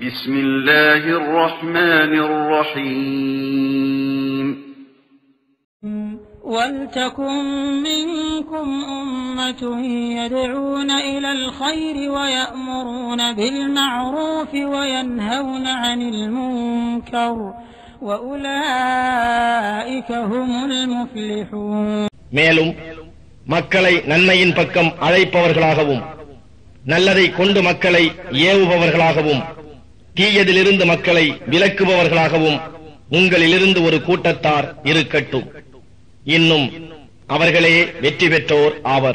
بسم الله الرحمن الرحيم ولتكن منكم أمة يدعون إلى الخير ويأمرون بالمعروف وينهون عن المنكر وأولئك هم المفلحون மேலும் மக்களை நன்மையின் பக்கம் அழைப்பவர்களாகவும் நல்லதை கொண்டு மக்களை ஏவுபவர்களாகவும் தீயதிலிருந்து மக்களை விலக்குபவர்களாகவும் உங்களிலிருந்து ஒரு கூட்டத்தார் இருக்கட்டும் இன்னும் அவர்களே வெற்றி பெற்றோர் ஆவர்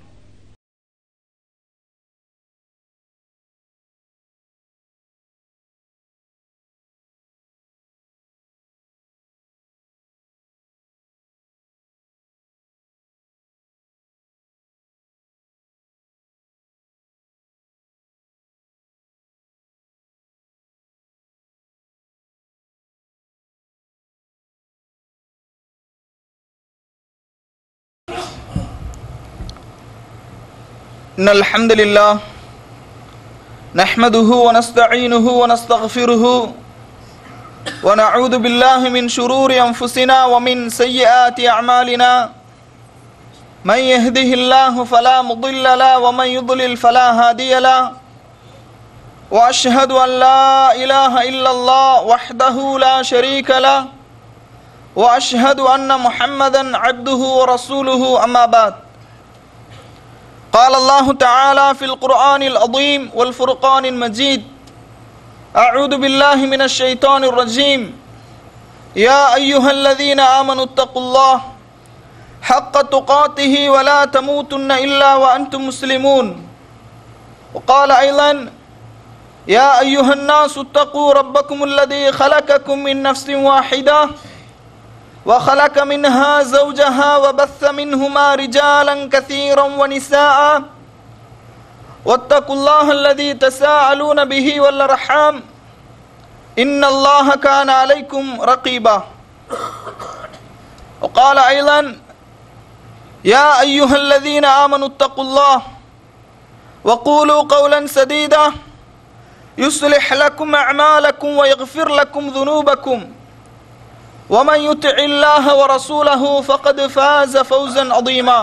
إن الحمد لله نحمده ونستعينه ونستغفره ونعوذ بالله من شرور أنفسنا ومن سيئات أعمالنا من يهده الله فلا مضل له ومن يضلل فلا هادي له وأشهد أن لا إله إلا الله وحده لا شريك له وأشهد أن محمدا عبده ورسوله أما بعد قال الله تعالى في القرآن العظيم والفرقان المجيد أعوذ بالله من الشيطان الرجيم يا أيها الذين آمنوا اتقوا الله حق تقاته ولا تموتن إلا وأنتم مسلمون وقال أيضا يا أيها الناس اتقوا ربكم الذي خلقكم من نفس واحدة وخلق منها زوجها وبث منهما رجالا كثيرا ونساء واتقوا الله الذي تساءلون به والارحام ان الله كان عليكم رقيبا وقال ايضا يا ايها الذين امنوا اتقوا الله وقولوا قولا سديدا يصلح لكم اعمالكم ويغفر لكم ذنوبكم ومن يطع الله ورسوله فقد فاز فوزا عظيما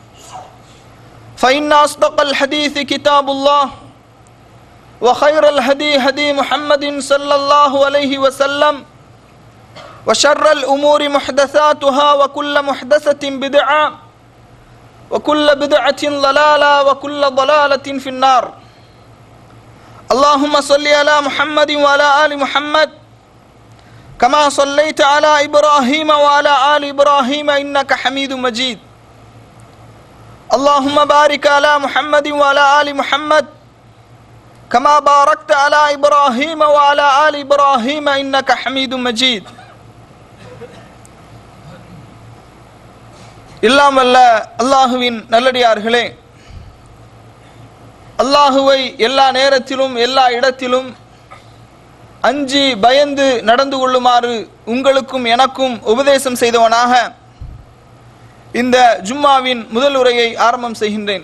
فإن أصدق الحديث كتاب الله وخير الهدي هدي محمد صلى الله عليه وسلم وشر الأمور محدثاتها وكل محدثة بدعة وكل بدعة ضلالة وكل ضلالة في النار اللهم صل على محمد وعلى آل محمد كما صليت على إبراهيم وعلى آل إبراهيم إنك حميد مجيد اللهم بارك على محمد وعلى آل محمد كما باركت على إبراهيم وعلى آل إبراهيم إنك حميد مجيد எல்லாம் வல்ல அல்லாஹுவின் நல்லடியார்களே அல்லாஹுவை எல்லா நேரத்திலும் எல்லா இடத்திலும் அஞ்சி பயந்து நடந்து கொள்ளுமாறு உங்களுக்கும் எனக்கும் உபதேசம் செய்தவனாக இந்த ஜும்மாவின் முதல் உரையை ஆரம்பம் செய்கின்றேன்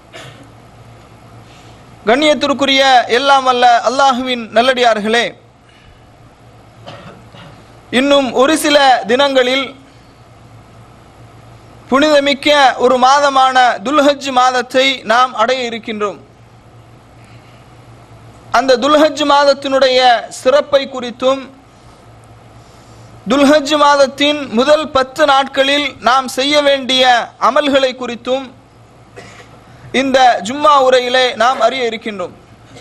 கண்ணியத்திற்குரிய எல்லாம் அல்ல அல்லாஹுவின் நல்லடியார்களே இன்னும் ஒரு சில தினங்களில் புனிதமிக்க ஒரு மாதமான துல்ஹஜ் மாதத்தை நாம் அடைய இருக்கின்றோம் அந்த துல்ஹஜ் மாதத்தினுடைய சிறப்பை குறித்தும் துல்ஹஜ் மாதத்தின் முதல் பத்து நாட்களில் நாம் செய்ய வேண்டிய அமல்களை குறித்தும் இந்த ஜும்மா உரையிலே நாம் அறிய இருக்கின்றோம்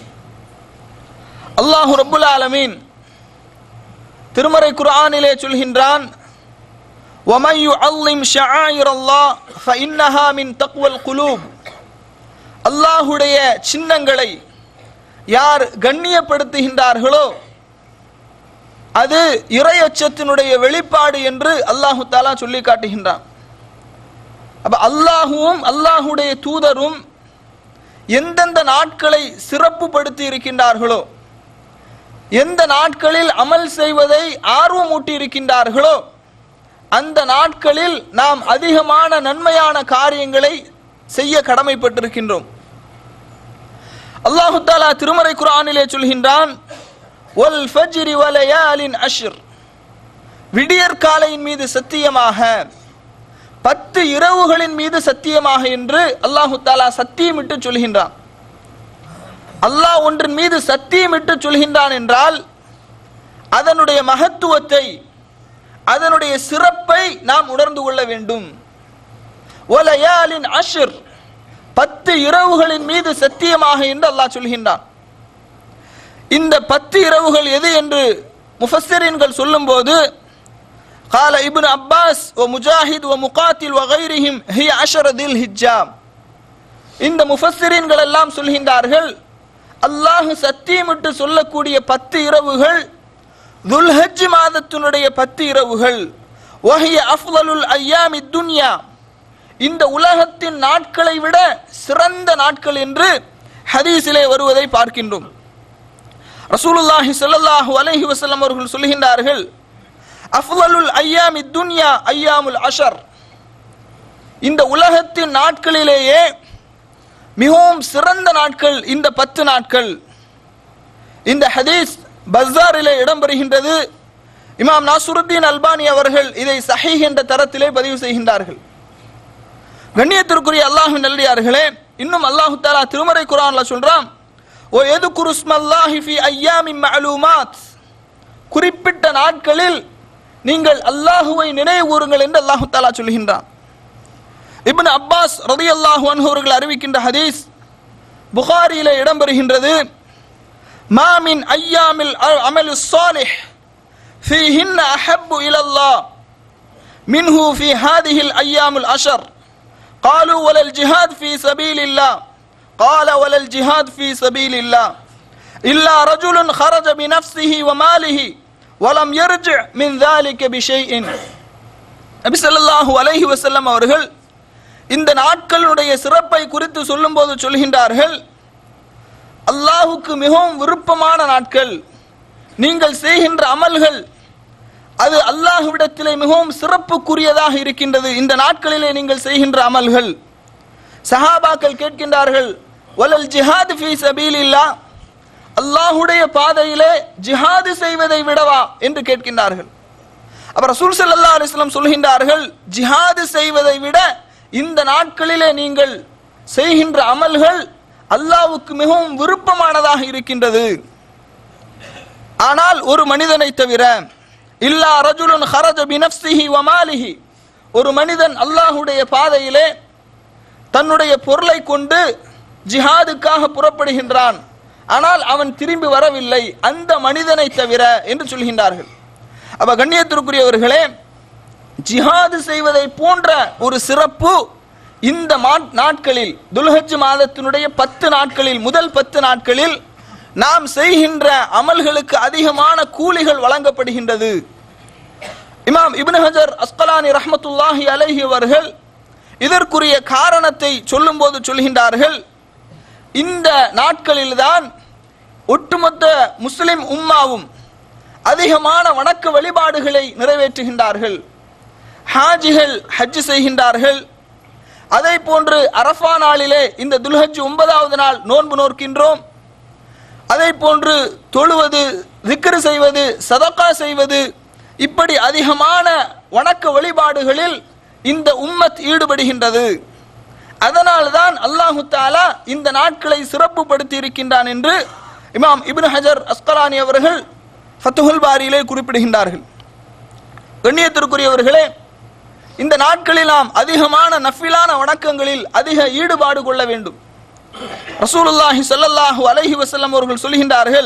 அல்லாஹு ரப்புல் ஆலமீன் திருமறை குர்ஆனிலே சொல்கின்றான் وَمَن يُعَظِّمْ شَعَائِرَ اللَّهِ فَإِنَّهَا مِن تَقْوَى الْقُلُوبِ அல்லாஹ்வுடைய சின்னங்களை யார் கண்ணியப்படுத்துகின்றார்களோ அது இறையச்சத்தினுடைய வெளிப்பாடு என்று அல்லாஹு தாலா சொல்லி காட்டுகின்றான் அப்ப அல்லாஹுவும் அல்லாஹுடைய தூதரும் எந்தெந்த நாட்களை சிறப்புப்படுத்தி இருக்கின்றார்களோ எந்த நாட்களில் அமல் செய்வதை ஆர்வமூட்டி இருக்கின்றார்களோ அந்த நாட்களில் நாம் அதிகமான நன்மையான காரியங்களை செய்ய கடமைப்பட்டிருக்கின்றோம் அல்லாஹு தாலா திருமறை குர்ஆனிலே சொல்கின்றான் வல் ஃபஜ்ரி வலயாலின் அஷ்ர் விடியற் காலையின் மீது சத்தியமாக பத்து இரவுகளின் மீது சத்தியமாக என்று அல்லாஹு தாலா சத்தியமிட்டு சொல்கின்றான் அல்லாஹ் ஒன்றின் மீது சத்தியமிட்டு சொல்கின்றான் என்றால் அதனுடைய மகத்துவத்தை அதனுடைய சிறப்பை நாம் உணர்ந்து கொள்ள வேண்டும் ஒலயாலின் அஷ்ர் பத்து இரவுகளின் மீது சத்தியமாக என்று அல்லாஹ் சொல்கின்றான் இந்த பத்து இரவுகள் எது என்று முஃபஸ்ஸரீன்கள் சொல்லும்போது قال ابن عباس ومجاهد ومقاتل وغيرهم هي عشر ذي الحجة இந்த முஃபஸ்ஸரீன்கள் எல்லாம் சொல்கின்றார்கள் அல்லாஹ் சத்தியமிட்டு சொல்லக்கூடிய பத்து இரவுகள் துல்ஹஜ் மாதத்தினுடைய பத்து இரவுகள் வஹிய அஃலலுல் ஐயாமி துன்யா இந்த உலகத்தின் நாட்களை விட சிறந்த நாட்கள் என்று ஹதீஸிலே வருவதை பார்க்கின்றோம் ரசூலுல்லாஹி ஸல்லல்லாஹு அலைஹி வஸல்லம் அவர்கள் சொல்கின்றார்கள் அஃலலுல் ஐயாமி துன்யா ஐயாமுல் அஷர் இந்த உலகத்தின் நாட்களிலேயே மிகவும் சிறந்த நாட்கள் இந்த பத்து நாட்கள் இந்த ஹதீஸ் பஸாரிலே இடம்பெறுகின்றது இமாம் நாசுருத்தீன் அல்பானி அவர்கள் இதை சஹீஹ் என்ற தரத்திலே பதிவு செய்கின்றார்கள் கண்ணியத்திற்குரிய அல்லாஹு நல்லடியார்களே இன்னும் அல்லாஹு தாலா திருமறை குரான்ல சொல்றான் ஓ எது குருஸ்மல்லாஹி ஃபி ஐயாமி மஅலூமாத் குறிப்பிட்ட நாட்களில் நீங்கள் அல்லாஹுவை நினைவு கூறுங்கள் என்று அல்லாஹு தாலா சொல்கின்றான் இப்னு அப்பாஸ் ரலியல்லாஹு அன்ஹு அவர்கள் அறிவிக்கின்ற ஹதீஸ் புகாரியிலே இடம்பெறுகின்றது ما من أيام العمل الصالح فيهن أحب إلى الله منه في هذه الأيام العشر قالوا ولا الجهاد في سبيل الله قال ولا الجهاد في سبيل الله إلا رجل خرج بنفسه وماله ولم يرجع من ذلك بشيء நபி ஸல்லல்லாஹு அலைஹி வஸல்லம் அவர்கள் இந்த நாட்களுடைய சிறப்பை குறித்து சொல்லும்போது சொல்கின்றார்கள் அல்லாஹுக்கு மிகவும் விருப்பமான நாட்கள் நீங்கள் செய்கின்ற அமல்கள் அது அல்லாஹுவிடத்திலே மிகவும் சிறப்புக்குரியதாக இருக்கின்றது இந்த நாட்களிலே நீங்கள் செய்கின்ற அமல்கள் சஹாபாக்கள் கேட்கின்றார்கள் வலல் ஜிஹாத் ஃபீ சபீலில்லா அல்லாஹுடைய பாதையிலே ஜிஹாது செய்வதை விடவா என்று கேட்கின்றார்கள் அப்ப ரசூல் ஸல்லல்லாஹு அலைஹி வஸல்லம் சொல்கின்றார்கள் ஜிஹாது செய்வதை விட இந்த நாட்களிலே நீங்கள் செய்கின்ற அமல்கள் அல்லாஹ்வுக்கு மிகவும் விருப்பமானதாக இருக்கின்றது ஆனால் ஒரு மனிதனை தவிர இல்லா ரஜுலுன் ஹரஜ பினப்சிஹி வமாலிஹி ஒரு மனிதன் அல்லாஹுடைய பாதையிலே தன்னுடைய பொருளை கொண்டு ஜிஹாதுக்காக புறப்படுகின்றான் ஆனால் அவன் திரும்பி வரவில்லை அந்த மனிதனை தவிர என்று சொல்கின்றார்கள் அப்ப கண்ணியத்திற்குரியவர்களே ஜிஹாது செய்வதை போன்ற ஒரு சிறப்பு இந்த மா- நாட்களில் துல்ஹஜ் மாதத்தினுடைய பத்து நாட்களில் முதல் பத்து நாட்களில் நாம் செய்கின்ற அமல்களுக்கு அதிகமான கூலிகள் வழங்கப்படுகின்றது இமாம் இப்னு ஹஜர் அஸ்கலானி ரஹ்மத்துல்லாஹி அலைஹி அவர்கள் இதற்குரிய காரணத்தை சொல்லும்போது சொல்கின்றார்கள் இந்த நாட்களில்தான் ஒட்டுமொத்த முஸ்லிம் உம்மாவும் அதிகமான வணக்க வழிபாடுகளை நிறைவேற்றுகின்றார்கள் ஹாஜிகள் ஹஜ் செய்கின்றார்கள் அதை போன்று அரஃபா நாளிலே இந்த துல்ஹஜ் ஒன்பதாவது நாள் நோன்பு நோக்கின்றோம் அதை போன்று தொழுவது திக்ரு செய்வது சதக்கா செய்வது இப்படி அதிகமான வணக்க வழிபாடுகளில் இந்த உம்மத் ஈடுபடுகின்றது அதனால்தான் அல்லாஹு தாலா இந்த நாட்களை சிறப்புப்படுத்தி இருக்கின்றான் என்று இமாம் இப்னு ஹஜர் அஸ்கலானி அவர்கள் ஃபத்துஹுல் பாரியிலே குறிப்பிடுகின்றார்கள் கண்ணியத்திற்குரியவர்களே இந்த நாட்களில் நாம் அதிகமான நஃபிலான வணக்கங்களில் அதிக ஈடுபாடு கொள்ள வேண்டும் ரசூலுல்லாஹி ஸல்லல்லாஹு அலைஹி வஸல்லம் அவர்கள் சொல்கின்றார்கள்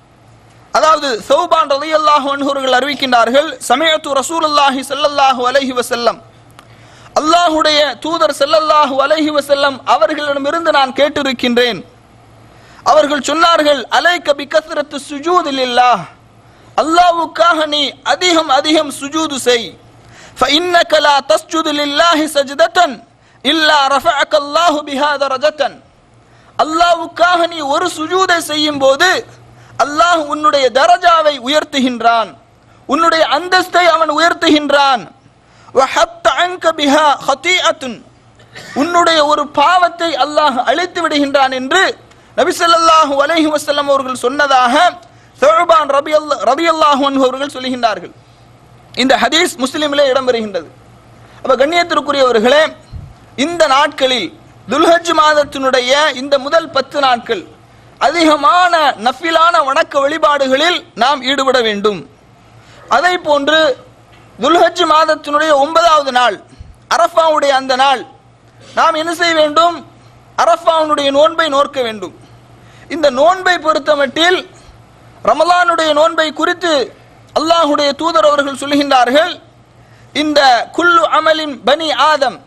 அதாவது சௌபான் ரலியல்லாஹு அன்ஹு அவர்கள் அறிவிக்கின்றார்கள் சமயத்து ரசூலுல்லாஹி ஸல்லல்லாஹு அலைஹி வஸல்லம் அல்லாஹுடைய தூதர் ஸல்லல்லாஹு அலைஹி வஸல்லம் அவர்களிடமிருந்து நான் கேட்டிருக்கின்றேன் அவர்கள் சொன்னார்கள் அலைக்க பிகஸ்ரத்து சுஜூது லில்லாஹ் அல்லாஹ்வுக்காக நீ அதிகம் அதிகம் சுஜூது செய் فإنك لا تسجد لله سجدة إلا رفعك الله بها درجة அல்லாஹ்வுக்காக நீ ஒரு சுஜூதை செய்யும் போது அல்லாஹ் உன்னுடைய தரஜாவை உயர்த்துகின்றான் உன்னுடைய அந்தஸ்தை அவன் உயர்த்துகின்றான் وَحَطَّ عَنْكَ بِهَا خَطِيئَةٌ உன்னுடைய ஒரு பாவத்தை அல்லாஹ் அழித்து விடுகின்றான் என்று நபி ஸல்லல்லாஹு அலைஹி வஸல்லம் அவர்கள் சொன்னதாக சௌபான் ரபி அல்லா ரபி அல்லாஹ் அவர்கள் சொல்லுகின்றார்கள் இந்த ஹதீஸ் முஸ்லிமிலே இடம்பெறுகின்றது அப்ப கண்ணியத்திற்குரியவர்களே இந்த நாட்களில் துல்ஹஜ் மாதத்தினுடைய இந்த முதல் பத்து நாட்கள் அதிகமான நஃபிலான வணக்க வழிபாடுகளில் நாம் ஈடுபட வேண்டும் அதை போன்று துல்ஹஜ் மாதத்தினுடைய ஒன்பதாவது நாள் அரஃபாவுடைய அந்த நாள் நாம் என்ன செய்ய வேண்டும் அரஃபாவுடைய நோன்பை நோக்க வேண்டும் இந்த நோன்பை பொறுத்தமட்டில் ரமலானுடைய நோன்பை குறித்து அல்லாஹுடைய தூதர் அவர்கள் சொல்லுகின்றார்கள் இந்த குல்லு அமலின் பனி ஆதம்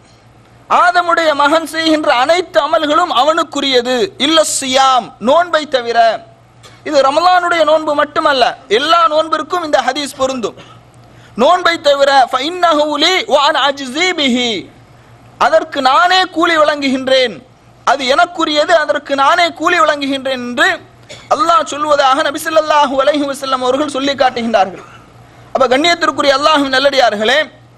ஆதமுடைய மகன் செய்கின்ற அனைத்து அமல்களும் அவனுக்குரியது இல்ல சியாம் நோன்பை தவிர இது ரமலானுடைய நோன்பு மட்டுமல்ல எல்லா நோன்பிற்கும் இந்த ஹதீஸ் பொருந்தும் நோன்பை தவிர ஃபஇன்னஹு லி வ அன அஜ்ஸி பிஹி அதற்கு நானே கூலி வழங்குகின்றேன் அது எனக்குரியது அதற்கு நானே கூலி வழங்குகின்றேன் என்று அல்லாஹ் சொல்வதாக நபி ஸல்லல்லாஹு அலைஹி வஸல்லம் அவர்கள் சொல்லி காட்டுகின்றார்கள் அப்ப கண்ணியத்திற்குரிய அல்லாஹ்வின் நல்லடியார்களே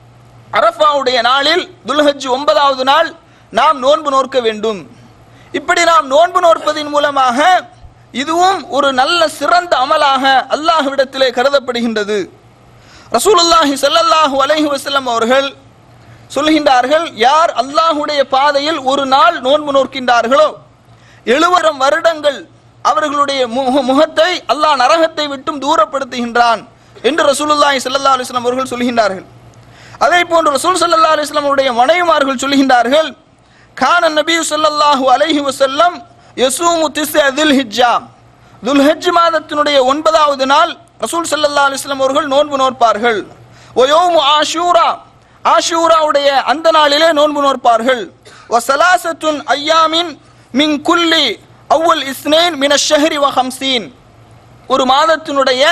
அரஃபாவுடைய நாளில் துல்ஹஜ் ஒன்பதாவது நாள் நாம் நோன்பு நோக்க வேண்டும் இப்படி நாம் நோன்பு நோற்பதின் மூலமாக இதுவும் ஒரு நல்ல சிறந்த அமலாக அல்லாஹ்விடத்திலே கருதப்படுகின்றது ரசூலுல்லாஹி ஸல்லல்லாஹு அலைஹி வஸல்லம் அவர்கள் சொல்கின்றார்கள் யார் அல்லாஹுடைய பாதையில் ஒரு நாள் நோன்பு நோக்கின்றார்களோ எழுவரம் வருடங்கள் அவர்களுடைய முக- முகத்தை அல்லாஹ் நரகத்தை விட்டும் தூரப்படுத்துகின்றான் என்று ரசூலுல்லாஹி ஸல்லல்லாஹு அலைஹி வஸல்லம் அவர்கள் சொல்கின்றார்கள் அதே போன்று ரசூல் ஸல்லல்லாஹு அலைஹி வஸல்லம் அவருடைய மனைவிமார்கள் சொல்கின்றார்கள் கான நபி ஸல்லல்லாஹு அலைஹி வஸல்லம் யசூமு திஸ்அ தில் ஹிஜ்ஜா துல்ஹஜ் மாதத்தினுடைய ஒன்பதாவது நாள் ரசூல் ஸல்லல்லாஹு அலைஹி வஸல்லம் அவர்கள் நோன்பு நோற்பார்கள் ஒ யௌமு ஆஷூரா ஆஷூராவுடைய அந்த நாளிலே நோன்பு நோற்பார்கள் வ சலாசத்துன் ஐயாமின் மின் குல்லி அவ்வல் இஸ்னேன் மின ஷஹரி வ ஹம்சீன் ஒரு மாதத்தினுடைய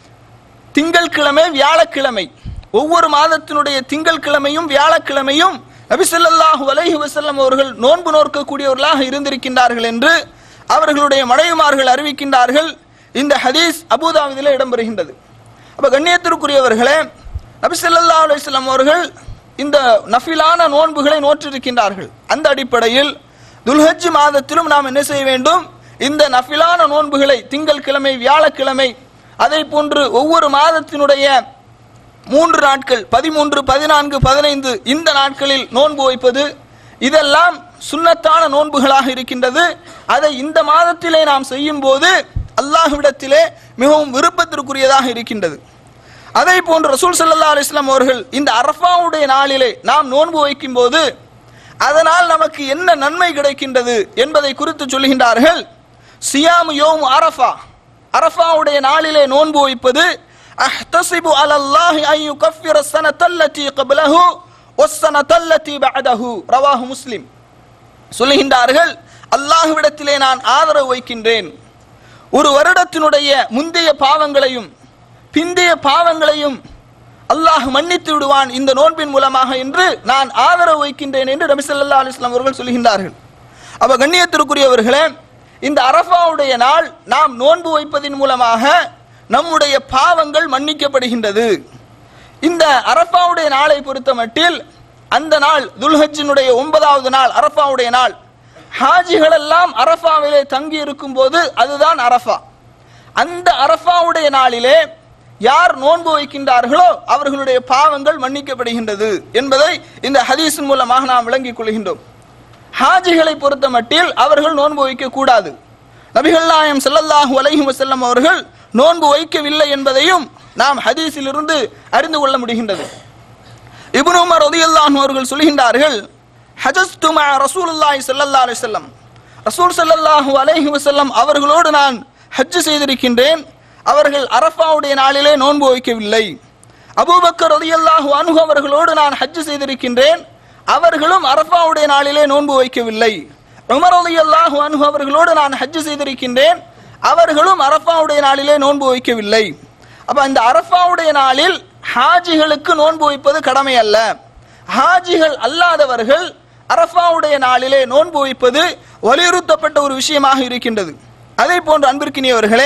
திங்கள்கிழமை வியாழக்கிழமை ஒவ்வொரு மாதத்தினுடைய திங்கள்கிழமையும் வியாழக்கிழமையும் நபி ஸல்லல்லாஹு அலைஹி வஸல்லம் அவர்கள் நோன்பு நோக்கக்கூடியவர்களாக இருந்திருக்கின்றார்கள் என்று அவர்களுடைய மனைவிமார்கள் அறிவிக்கின்றார்கள் இந்த ஹதீஸ் அபூதாவிதிலே இடம்பெறுகின்றது அப்ப கண்ணியத்திற்குரியவர்களே நபி ஸல்லல்லாஹு அலைஹி வஸல்லம் அவர்கள் இந்த நஃபிலான நோன்புகளை நோற்றிருக்கின்றார்கள் அந்த அடிப்படையில் துல்ஹஜ் மாதத்திலும் நாம் என்ன செய்ய வேண்டும் இந்த நஃபிலான நோன்புகளை திங்கள்கிழமை வியாழக்கிழமை அதை போன்று ஒவ்வொரு மாதத்தினுடைய மூன்று நாட்கள் பதிமூன்று பதினான்கு பதினைந்து இந்த நாட்களில் நோன்பு வைப்பது இதெல்லாம் சுன்னத்தான நோன்புகளாக இருக்கின்றது அதை இந்த மாதத்திலே நாம் செய்யும் போது அல்லாஹ்விடத்திலே மிகவும் விருப்பத்திற்குரியதாக இருக்கின்றது அதே போன்று ரசூல் ஸல்லல்லாஹு அலைஹி வஸல்லம் அவர்கள் இந்த அரஃபாவுடைய நாளிலே நாம் நோன்பு வைக்கும் போது அதனால் நமக்கு என்ன நன்மை கிடைக்கின்றது என்பதை குறித்து சொல்கின்றார்கள் சியாமு யோம் அரஃபா அரஃபாவுடைய நாளிலே நோன்பு வைப்பது அஹ்தசிபு அலல்லாஹி அன் யுகஃபிர ஸனத்தல்லதி கப்லஹு வஸ்ஸனத்தல்லதி பஅதஹு ரவாஹு முஸ்லிம் சொல்லுகின்றார்கள் அல்லாஹ்விடத்திலே நான் ஆதரவு வைக்கின்றேன் ஒரு வருடத்தினுடைய முந்தைய பாவங்களையும் பிந்தைய பாவங்களையும் அல்லாஹ் மன்னித்து விடுவான் இந்த நோன்பின் மூலமாக என்று நான் ஆதரவு வைக்கின்றேன் என்று நபி ஸல்லல்லாஹு அலைஹி வஸல்லம் அவர்கள் சொல்கின்றார்கள் அப்ப கண்ணியத்திற்குரியவர்களே இந்த அரஃபாவுடைய நாள் நாம் நோன்பு வைப்பதின் மூலமாக நம்முடைய பாவங்கள் மன்னிக்கப்படுகின்றது இந்த அரஃபாவுடைய நாளை பொறுத்த மட்டில் அந்த நாள் துல்ஹஜ்ஜினுடைய ஒன்பதாவது நாள் அரஃபாவுடைய நாள் ஹாஜிகள் எல்லாம் அரஃபாவிலே தங்கி இருக்கும் போது அதுதான் அரஃபா அந்த அரஃபாவுடைய நாளிலே யார் நோன்பு வைக்கின்றார்களோ அவர்களுடைய பாவங்கள் மன்னிக்கப்படுகின்றது என்பதை இந்த ஹதீஸின் மூலமாக நாம் விளங்கிக் கொள்கின்றோம் ஹாஜிகளை பொறுத்த மட்டில் அவர்கள் நோன்பு வைக்க கூடாது நபிகள் நாயம் ஸல்லல்லாஹு அலைஹி வஸல்லம் அவர்கள் நோன்பு வைக்கவில்லை என்பதையும் நாம் ஹதீஸில் இருந்து அறிந்து கொள்ள முடிகின்றது இப்னு உமர் ரலியல்லாஹு அவர்கள் சொல்கின்றார்கள் ஹஜஸ்து மஅ ரசூலுல்லாஹி ஸல்லல்லாஹு அலைஹி வஸல்லம் ரசூல் ஸல்லல்லாஹு அலைஹி வஸல்லம் அவர்களோடு நான் ஹஜ் செய்திருக்கின்றேன் அவர்கள் அரஃபாவுடைய நாளிலே நோன்பு வைக்கவில்லை அபூபக்கர் ரலியல்லாஹு அன்ஹு அவர்களோடு நான் ஹஜ் செய்திருக்கின்றேன் அவர்களும் அரஃபாவுடைய நாளிலே நோன்பு வைக்கவில்லை உமர் ரலியல்லாஹு அன்ஹு அவர்களோடு நான் ஹஜ் செய்திருக்கின்றேன் அவர்களும் அரஃபாவுடைய நாளிலே நோன்பு வைக்கவில்லை அப்ப இந்த அரஃபாவுடைய நாளில் ஹாஜிகளுக்கு நோன்பு வைப்பது கடமை அல்ல ஹாஜிகள் அல்லாதவர்கள் அரஃபாவுடைய நாளிலே நோன்பு வைப்பது வலியுறுத்தப்பட்ட ஒரு விஷயமாக இருக்கின்றது அதே போன்று அன்பிற்கினியவர்களே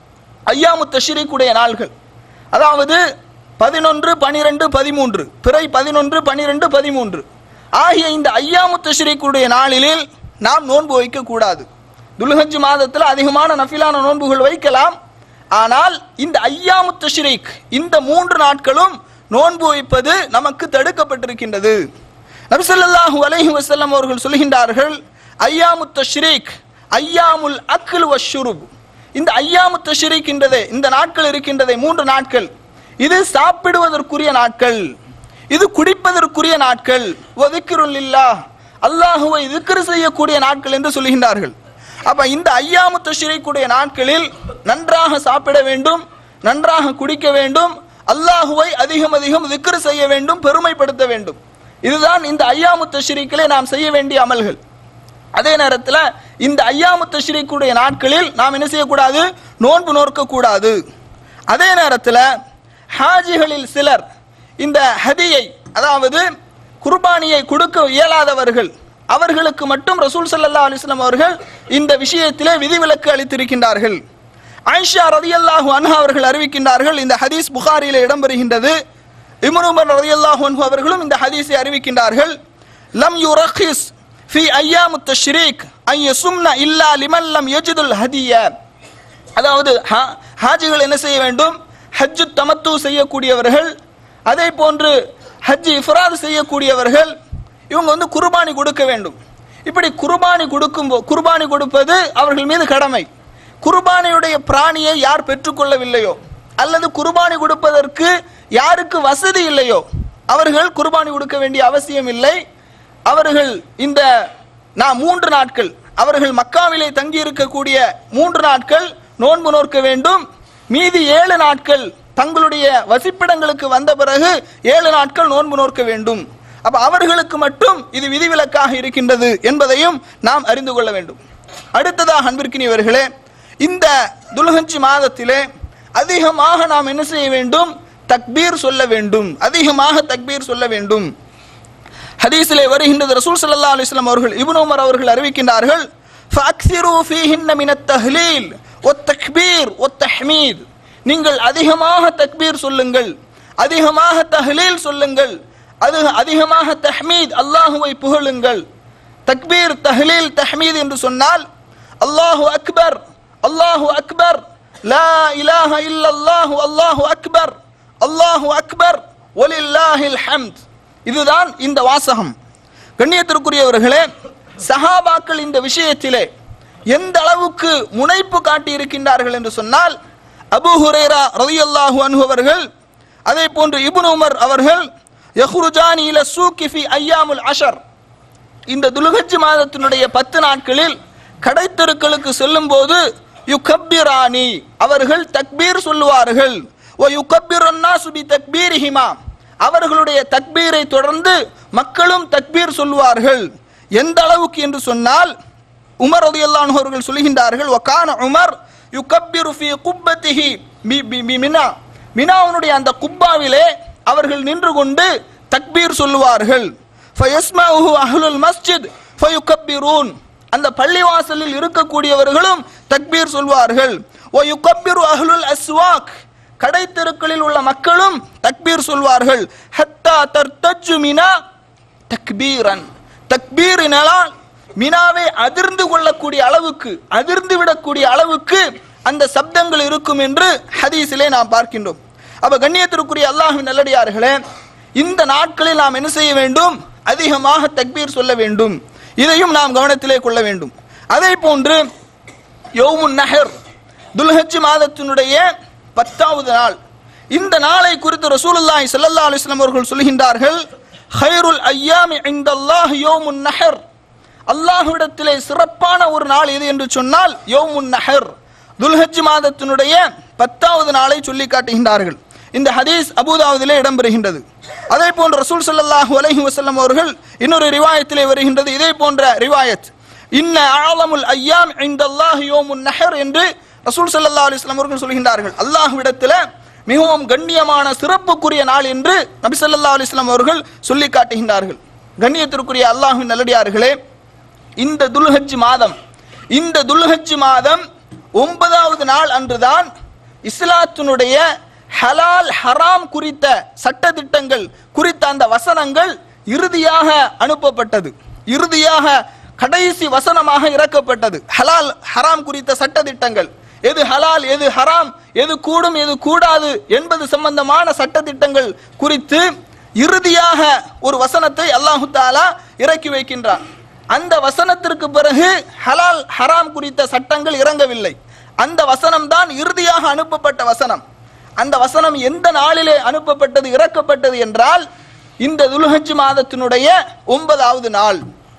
ஐயாமு தஷ்ரீக்குடைய நாள்கள் அதாவது பதினொன்று பனிரெண்டு பதிமூன்று பிறை பதினொன்று பனிரெண்டு பதிமூன்று ஆகிய இந்த ஐயாமு தஷ்ரீக்குடைய நாளில் நாம் நோன்பு வைக்க கூடாது துல்ஹஜ் மாதத்தில் அதிகமான நஃபிலான நோன்புகள் வைக்கலாம் ஆனால் இந்த ஐயாமு தஷ்ரீக் இந்த மூன்று நாட்களும் நோன்பு வைப்பது நமக்கு தடுக்கப்பட்டிருக்கின்றது நபி ஸல்லல்லாஹு அலைஹி வஸல்லம் அவர்கள் சொல்கின்றார்கள் ஐயாமு தஷ்ரீக் ஐயாமுல் அக்ல் வஷ்ஷுருப் இந்த ஐயாமு தஷ்ரீக் என்றதே இந்த நாட்கள் இருக்கின்றதே மூன்று நாட்கள் இது சாப்பிடுவதற்குரிய நாட்கள் இது குடிப்பதற்குரிய நாட்கள் ஒதுக்கிருள்ளில்லா அல்லாஹுவை திக்ரு செய்யக்கூடிய நாட்கள் என்று சொல்கின்றார்கள் அப்ப இந்த ஐயாமு தஷ்ரீக்குடைய நாட்களில் நன்றாக சாப்பிட வேண்டும் நன்றாக குடிக்க வேண்டும் அல்லாஹுவை அதிகம் அதிகம் திக்ரு செய்ய வேண்டும் பெருமைப்படுத்த வேண்டும் இதுதான் இந்த ஐயாமு தஷ்ரீக்கிலே நாம் செய்ய வேண்டிய அமல்கள் அதே நேரத்தில் இந்த ஐயாமு தஷ்ரீக்குடைய நாட்களில் நாம் என்ன செய்யக்கூடாது நோன்பு நோற்க கூடாது அதே நேரத்தில் ஹாஜிகளில் சிலர் இந்த ஹதியை அதாவது குர்பானியை கொடுக்க இயலாதவர்கள் அவர்களுக்கு மட்டும் ரசூல் ஸல்லல்லாஹு அலைஹி வஸல்லம் அவர்கள் இந்த விஷயத்திலே விதிவிலக்கு அளித்திருக்கின்றார்கள் ஆயிஷா ரதியல்லாஹு அன்ஹா அவர்கள் அறிவிக்கின்றார்கள் இந்த ஹதீஸ் புகாரியிலே இடம்பெறுகின்றது இப்னு உமர் ரலியல்லாஹு அன்ஹு அவர்களும் இந்த ஹதீஸை அறிவிக்கின்றார்கள் லம் யுரஹிஸ் ஃபி ஐயாமு தஷ்ரீக் ஐ யசும்ன இல்லா லிமன் லம் யஜிதுல் ஹதிய அதாவது ஹா- ஹாஜிகள் என்ன செய்ய வேண்டும் ஹஜ்ஜு தமத்து செய்யக்கூடியவர்கள் அதே போன்று ஹஜ் இஃப்ராத் செய்யக்கூடியவர்கள் இவங்க வந்து குர்பானி கொடுக்க வேண்டும் இப்படி குர்பானி கொடுக்கும் போ- குர்பானி கொடுப்பது அவர்கள் மீது கடமை குர்பானியுடைய பிராணியை யார் பெற்றுக்கொள்ளவில்லையோ அல்லது குர்பானி கொடுப்பதற்கு யாருக்கு வசதி இல்லையோ அவர்கள் குர்பானி கொடுக்க வேண்டிய அவசியம் இல்லை அவர்கள் இந்த நான் மூன்று நாட்கள் அவர்கள் மக்காவிலே தங்கி இருக்கக்கூடிய மூன்று நாட்கள் நோன்பு நோற்க வேண்டும் மீதி ஏழு நாட்கள் தங்களுடைய வசிப்பிடங்களுக்கு வந்த பிறகு ஏழு நாட்கள் நோன்பு நோற்க வேண்டும் அப்ப அவர்களுக்கு மட்டும் இது விதிவிலக்காக இருக்கின்றது என்பதையும் நாம் அறிந்து கொள்ள வேண்டும் அடுத்ததாக அன்பிற்கினியவர்களே இந்த துல்ஹஜ் மாதத்திலே அதிகமாக நாம் என்ன செய்ய வேண்டும் தக்பீர் சொல்ல வேண்டும் அதிகமாக தக்பீர் சொல்ல வேண்டும் ஹதீஸிலே வருகின்றது ரசூல் ஸல்லல்லாஹு அலைஹி வஸல்லம் அவர்கள் இப்னு உமர் அவர்கள் அறிவிக்கின்றார்கள் ஃபஅக்ஸிரு ஃபீஹின்ன மினத் தஹ்லீல் வத்தக்பீர் வத்தஹ்மீத் நீங்கள் அதிகமாக தக்பீர் சொல்லுங்கள் அதிகமாக தஹ்லீல் சொல்லுங்கள் அது அதிகமாக தஹ்மீத் அல்லாஹுவை புகழுங்கள் தக்பீர் தஹ்லீல் தஹ்மீத் என்று சொன்னால் அல்லாஹு அக்பர் அல்லாஹு அக்பர் லா இலாஹ இல்லல்லாஹு அல்லாஹு அக்பர் அல்லாஹு அக்பர் ஒலில்லாஹில் ஹம்த் இதுதான் இந்த வாசகம் கண்ணியத்திற்குரியவர்களே சஹாபாக்கள் இந்த விஷயத்திலே எந்த அளவுக்கு முனைப்பு காட்டி இருக்கின்றார்கள் என்று சொன்னால் அபூ ஹுரேரா ரலியல்லாஹு அன்ஹு அவர்கள் அதே போன்று இப்னு உமர் அவர்கள் யஹ்ருஜானி இல சூக்கி ஃபி ஐயாமுல் அஷர் இந்த துலுகஜ் மாதத்தினுடைய பத்து நாட்களில் கடைத்தெருக்களுக்கு செல்லும் போது யுகப்பிரானி அவர்கள் தக்பீர் சொல்லுவார்கள் ஓ யுகப்பிரன்னா சுபி தக்பீரிஹிமா அவர்களுடைய தக்பீரை தொடர்ந்து மக்களும் தக்பீர் சொல்லுவார்கள் எந்த அளவுக்கு என்று சொன்னால் உமர் ரலியல்லாஹு அவர்கள் சொல்கின்றார்கள் வகான உமர் யுகப்பிரு ஃபி குப்பத்திஹி பி பி பி மினா மினாவுனுடைய அந்த குப்பாவிலே அவர்கள் நின்று கொண்டு தக்பீர் சொல்லுவார்கள் ஃபயஸ்மஹு அஹ்லுல் மஸ்ஜித் ஃபயுகப்பிரூன் அந்த பள்ளிவாசலில் இருக்கக்கூடியவர்களும் தக்பீர் சொல்வார்கள் ஓ யுகப்பிரு அஹ்லுல் அஸ்வாக் கடை தெருக்களில் உள்ள மக்களும் தக்பீர் சொல்வார்கள் ஹத்தா தர்தஜு மினா தக்பீரன் தக்பீரினால் மினாவை அதிர்ந்து கொள்ளக்கூடிய அளவுக்கு அதிர்ந்து விடக்கூடிய அளவுக்கு அந்த சப்தங்கள் இருக்கும் என்று ஹதீஸிலே நாம் பார்க்கின்றோம் அப்ப கண்ணியத்திற்குரிய அல்லாஹ்வின் நல்லடியார்களே இந்த நாட்களில் நாம் என்ன செய்ய வேண்டும் அதிகமாக தக்பீர் சொல்ல வேண்டும் இதையும் நாம் கவனத்திலே கொள்ள வேண்டும் அதே போன்று யௌமுன் நஹர் துல்ஹஜ் மாதத்தினுடைய பத்தாவது நாள் இந்த நாளை குறித்து ரசூலுல்லாஹி ஸல்லல்லாஹு அலைஹி வஸல்லம் அவர்கள் சொல்கின்றார்கள் ஹைருல் ஐயாமி இன்தல்லாஹ் யௌமுன் நஹர் அல்லாஹ்விடத்திலே சிறப்பான ஒரு நாள் எது என்று சொன்னால் யௌமுன் நஹர் துல்ஹஜ் மாதத்தினுடைய பத்தாவது நாளை சொல்லி காட்டுகின்றார்கள் இந்த ஹதீஸ் அபூதாவுதிலே இடம்பெறுகின்றது அதே போன்று ரசூல் ஸல்லல்லாஹு அலைஹி வஸல்லம் அவர்கள் இன்னொரு ரிவாயத்திலே வருகின்றது இதே போன்ற ரிவாயத் இன்ன ஆலமுல் ஐயாம் இன்தல்லாஹ் யௌமுன் நஹர் என்று ரசூல் ஸல்லல்லாஹு அலைஹி வஸல்லம் அவர்கள் சொல்கின்றார்கள் அல்லாஹ்விடத்தில் மிகவும் கண்ணியமான சிறப்புக்குரிய நாள் என்று நபி ஸல்லல்லாஹு அலைஹி வஸல்லம் அவர்கள் சொல்லி காட்டுகின்றார்கள் கண்ணியத்திற்குரிய அல்லாஹ்வின் நல்லடியார்களே இந்த துல்ஹஜ் மாதம் இந்த துல்ஹஜ் மாதம் ஒன்பதாவது நாள் அன்றுதான் இஸ்லாத்தினுடைய ஹலால் ஹராம் குறித்த சட்டதிட்டங்கள் குறித்த அந்த வசனங்கள் இறுதியாக அனுப்பப்பட்டது இறுதியாக கடைசி வசனமாக இறக்கப்பட்டது ஹலால் ஹராம் குறித்த சட்டதிட்டங்கள் எது ஹலால் எது ஹராம் எது கூடும் எது கூடாது என்பது சம்பந்தமான சட்டதிட்டங்கள் குறித்து இறுதியாக ஒரு வசனத்தை அல்லாஹு தாலா இறக்கி வைக்கின்றான் அந்த வசனத்திற்கு பிறகு ஹலால் ஹராம் குறித்த சட்டங்கள் இறங்கவில்லை அந்த வசனம் தான் இறுதியாக அனுப்பப்பட்ட வசனம் அந்த வசனம் எந்த நாளிலே அனுப்பப்பட்டது இறக்கப்பட்டது என்றால் இந்த துல்ஹஜ் மாதத்தினுடைய ஒன்பதாவது நாள்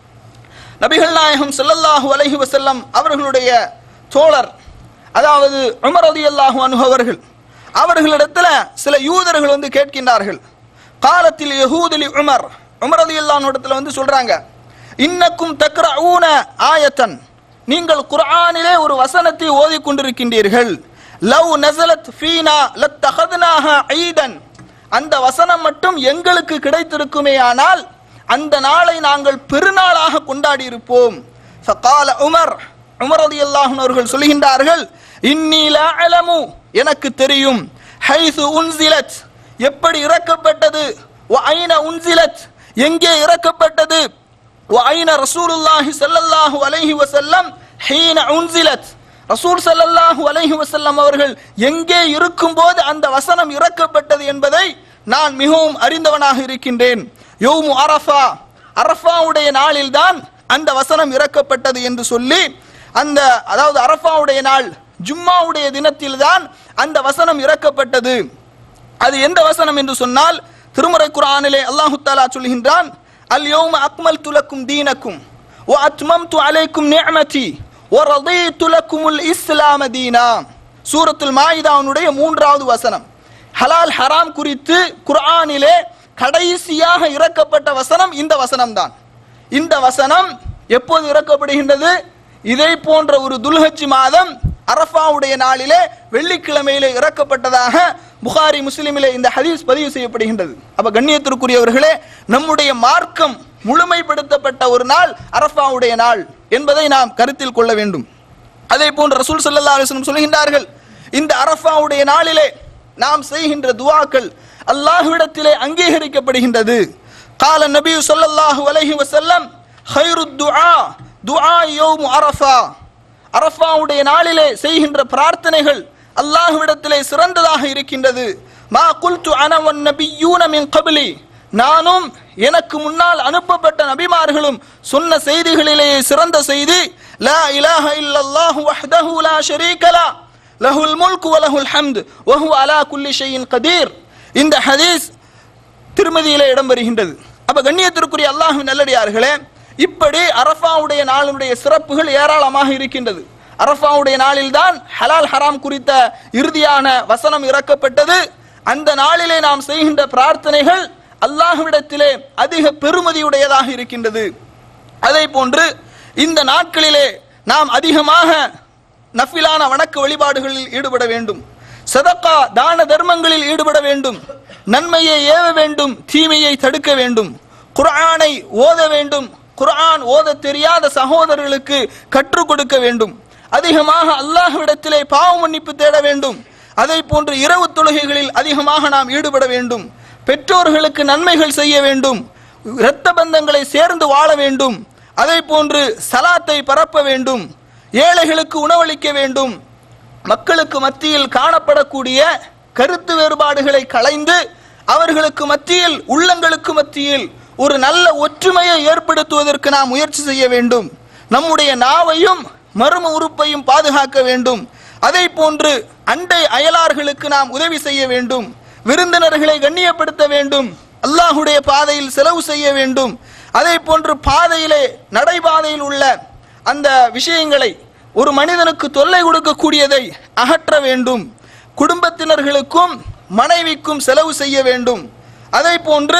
நபிகள் நாயகம் ஸல்லல்லாஹு அலைஹி வஸல்லம் அவர்களுடைய தோழர் அதாவது உமர் ரலியல்லாஹு அன்ஹு அவர்கள் அவர்களிடத்துல சில யூதர்கள் வந்து கேட்கின்றார்கள் காலத்தில் யஹூதிலி உமர் உமர் ரலியல்லாஹு இடத்துல வந்து சொல்றாங்க இன்னக்கும் தக்ரஊன ஆயத்தன் நீங்கள் குர்ஆனிலே ஒரு வசனத்தை ஓதிக் கொண்டிருக்கின்றீர்கள் லவ் நஸலத் ஃபீனா லத்தஹத்னாஹ ஈதன் அந்த வசனம் மட்டும் எங்களுக்கு கிடைத்திருக்குமே ஆனால் அந்த நாளை நாங்கள் பெருநாளாக கொண்டாடி இருப்போம் ஃபகால உமர் உமர் ரலியல்லாஹு அவர்கள் சொல்கின்றார்கள் இன்னி லா அலமு எனக்கு தெரியும் ஹைசு உன்சிலத் எப்படி இறக்கப்பட்டது வ ஐன உன்சிலத் எங்கே இறக்கப்பட்டது வ ஐன ரசூலுல்லாஹி ஸல்லல்லாஹு அலைஹி வஸல்லம் ஹீன உன்சிலத் ரசூல் ஸல்லல்லாஹு அலைஹி வஸல்லம் அவர்கள் எங்கே இருக்கும்போது அந்த வசனம் இறக்கப்பட்டது என்பதை நான் மிகவும் அறிந்தவனாக இருக்கின்றேன் யௌமு அரஃபா அரஃபாவுடைய நாளில்தான் அந்த வசனம் இறக்கப்பட்டது என்று சொல்லி அந்த அதாவது அரஃபாவுடைய நாள் ஜும்மாவுடைய தினத்தில்தான் அந்த வசனம் இறக்கப்பட்டது அது எந்த வசனம் என்று சொன்னால் திருமுறை குர்ஆனிலே அல்லாஹு தஆலா சொல்கின்றான் அல் யௌம அக்மல்து லக்கும் தீனக்கும் வ அத்மம்து அலைக்கும் நிஅமதி வ ரதீது லக்குமுல் இஸ்லாம தீனா சூரத்துல் மாயிதாவுடைய மூன்றாவது வசனம் ஹலால் ஹராம் குறித்து குர்ஆனிலே கடைசியாக இறக்கப்பட்ட வசனம் இந்த வசனம்தான் இந்த வசனம் எப்போது இறக்கப்படுகின்றது இதை போன்ற ஒரு துல்ஹஜ் மாதம் அரஃபாவுடைய நாளிலே வெள்ளிக்கிழமையிலே இறக்கப்பட்டதாக புகாரி முஸ்லிமிலே இந்த ஹதீஸ் பதிவு செய்யப்படுகின்றது அப்ப கண்ணியத்திற்குரியவர்களே நம்முடைய மார்க்கம் முழுமைப்படுத்தப்பட்ட ஒரு நாள் அரஃபாவுடைய நாள் என்பதை நாம் கருத்தில் கொள்ள வேண்டும் அதே போன்று ரசூல் ஸல்லல்லாஹு அலைஹி வஸல்லம் சொல்கின்றார்கள் இந்த அரஃபாவுடைய நாளிலே நாம் செய்கின்ற துஆக்கள் அல்லாஹ்விடத்திலே அங்கீகரிக்கப்படுகின்றது கால நபி ஸல்லல்லாஹு அலைஹி வஸல்லம் ஹைருத் துஆ துஆ யௌம் அரஃபா அரஃபாவுடைய நாளிலே செய்கின்ற பிரார்த்தனைகள் அல்லாஹ்விடத்திலே சிறந்ததாக இருக்கின்றது மா குல்து அன வன் நபியூன மின் கபிலி நானும் எனக்கு முன்னால் அனுப்பப்பட்ட நபிமார்களும் சொன்ன செய்திகளிலேயே சிறந்த செய்தி லா இலாஹ இல்லல்லாஹு வஹ்தஹு லா ஷரீக லா லஹுல் முல்கு வ லஹுல் ஹம்து வ ஹுவ அலா குல்லி ஷைஇன் கதீர் இந்த ஹதீஸ் திருமதியிலே இடம்பெறுகின்றது அப்ப கண்ணியத்திற்குரிய அல்லாஹ்வின் நல்லடியார்களே இப்படி அரஃபாவுடைய நாளுடைய சிறப்புகள் ஏராளமாக இருக்கின்றது அரஃபாவுடைய நாளில்தான் ஹலால் ஹராம் குறித்த இறுதியான வசனம் இறக்கப்பட்டது அந்த நாளிலே நாம் செய்கின்ற பிரார்த்தனைகள் அல்லாஹ்விடத்திலே அதிக பெருமதியுடையதாக இருக்கின்றது அதே போன்று இந்த நாட்களிலே நாம் அதிகமாக நஃபிலான வணக்க வழிபாடுகளில் ஈடுபட வேண்டும் சதக்கா தான தர்மங்களில் ஈடுபட வேண்டும் நன்மையை ஏவ வேண்டும் தீமையை தடுக்க வேண்டும் குர்ஆனை ஓத வேண்டும் குர்ஆன் ஓத தெரியாத சகோதரர்களுக்கு கற்றுக் கொடுக்க வேண்டும் அதிகமாக அல்லாஹ்விடத்திலே பாவ மன்னிப்பு தேட வேண்டும் அதை போன்று இரவு தொழுகைகளில் அதிகமாக நாம் ஈடுபட வேண்டும் பெற்றோர்களுக்கு நன்மைகள் செய்ய வேண்டும் இரத்த பந்தங்களை சேர்ந்து வாழ வேண்டும் அதை போன்று சலாத்தை பரப்ப வேண்டும் ஏழைகளுக்கு உணவளிக்க வேண்டும் மக்களுக்கு மத்தியில் காணப்படக்கூடிய கருத்து வேறுபாடுகளை களைந்து அவர்களுக்கு மத்தியில் உள்ளங்களுக்கு மத்தியில் ஒரு நல்ல ஒற்றுமையை ஏற்படுத்துவதற்கு நாம் முயற்சி செய்ய வேண்டும் நம்முடைய நாவையும் மர்ம உறுப்பையும் பாதுகாக்க வேண்டும் அதை போன்று அண்டை அயலார்களுக்கு நாம் உதவி செய்ய வேண்டும் விருந்தினர்களை கண்ணியப்படுத்த வேண்டும் அல்லாஹுடைய பாதையில் செலவு செய்ய வேண்டும் அதே போன்று பாதையிலே நடைபாதையில் உள்ள அந்த விஷயங்களை ஒரு மனிதனுக்கு தொல்லை கொடுக்கக்கூடியதை அகற்ற வேண்டும் குடும்பத்தினர்களுக்கும் மனைவிக்கும் செலவு செய்ய வேண்டும் அதை போன்று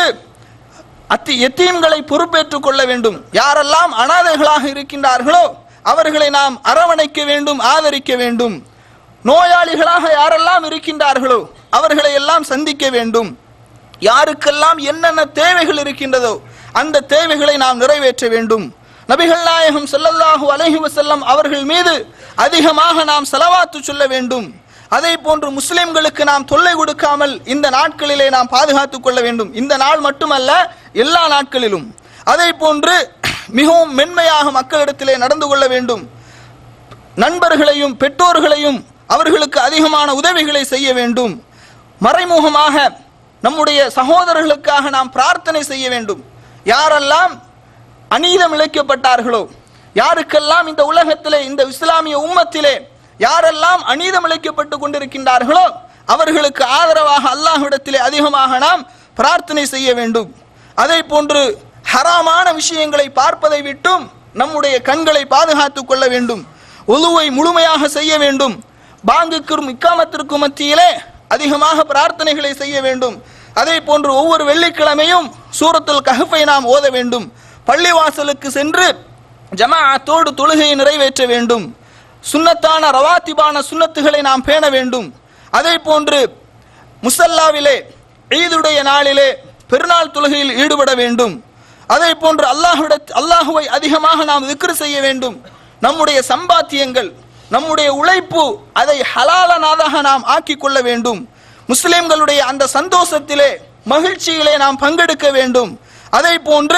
அத்தி எத்தீம்களை பொறுப்பேற்றுக் கொள்ள வேண்டும் யாரெல்லாம் அனாதைகளாக இருக்கின்றார்களோ அவர்களை நாம் அரவணைக்க வேண்டும் ஆதரிக்க வேண்டும் நோயாளிகளாக யாரெல்லாம் இருக்கின்றார்களோ அவர்களை எல்லாம் சந்திக்க வேண்டும் யாருக்கெல்லாம் என்னென்ன தேவைகள் இருக்கின்றதோ அந்த தேவைகளை நாம் நிறைவேற்ற வேண்டும் நபிகள் நாயகம் ஸல்லல்லாஹு அலைஹி வஸல்லம் அவர்கள் மீது அதிகமாக நாம் செலவாத்து சொல்ல வேண்டும் அதே போன்று முஸ்லிம்களுக்கு நாம் தொல்லை கொடுக்காமல் இந்த நாட்களிலே நாம் பாதுகாத்துக் கொள்ள வேண்டும் இந்த நாள் மட்டுமல்ல எல்லா நாட்களிலும் அதே போன்று மிகவும் மென்மையாக மக்களிடத்திலே நடந்து கொள்ள வேண்டும் நண்பர்களையும் பெற்றோர்களையும் அவர்களுக்கு அதிகமான உதவிகளை செய்ய வேண்டும் மறைமுகமாக நம்முடைய சகோதரர்களுக்காக நாம் பிரார்த்தனை செய்ய வேண்டும் யாரெல்லாம் அநீதம் இழைக்கப்பட்டார்களோ யாருக்கெல்லாம் இந்த உலகத்திலே இந்த இஸ்லாமிய உம்மத்திலே யாரெல்லாம் அநீதம் இழைக்கப்பட்டு கொண்டிருக்கின்றார்களோ அவர்களுக்கு ஆதரவாக அல்லாஹ்விடத்திலே அதிகமாக நாம் பிரார்த்தனை செய்ய வேண்டும் அதே போன்று ஹராமான விஷயங்களை பார்ப்பதை விட்டும் நம்முடைய கண்களை பாதுகாத்துக் கொள்ள வேண்டும் ஒழுவை முழுமையாக செய்ய வேண்டும் பாங்குக்கும் இக்காமத்திற்கும் மத்தியிலே அதிகமாக பிரார்த்தனைகளை செய்ய வேண்டும் அதே போன்று ஒவ்வொரு வெள்ளிக்கிழமையும் சூரத்துல் கஹஃபை நாம் ஓத வேண்டும் பள்ளிவாசலுக்கு சென்று ஜமாஅத்தோடு தொழுகையை நிறைவேற்ற வேண்டும் சுன்னத்தான ரவாத்திபான சுன்னத்துகளை நாம் பேண வேண்டும் அதே போன்று முசல்லாவிலே ஈதுடைய நாளிலே பெருநாள் தொழுகையில் ஈடுபட வேண்டும் அதே போன்று அல்லாஹுட அல்லாஹுவை அதிகமாக நாம் விக்ரு செய்ய வேண்டும் நம்முடைய சம்பாத்தியங்கள் நம்முடைய உழைப்பு அதை ஹலாலனாதாக நாம் ஆக்கிக் கொள்ள வேண்டும் முஸ்லிம்களுடைய அந்த சந்தோஷத்திலே மகிழ்ச்சியிலே நாம் பங்கெடுக்க வேண்டும் அதே போன்று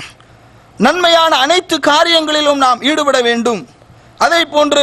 நன்மையான அனைத்து காரியங்களிலும் நாம் ஈடுபட வேண்டும் அதே போன்று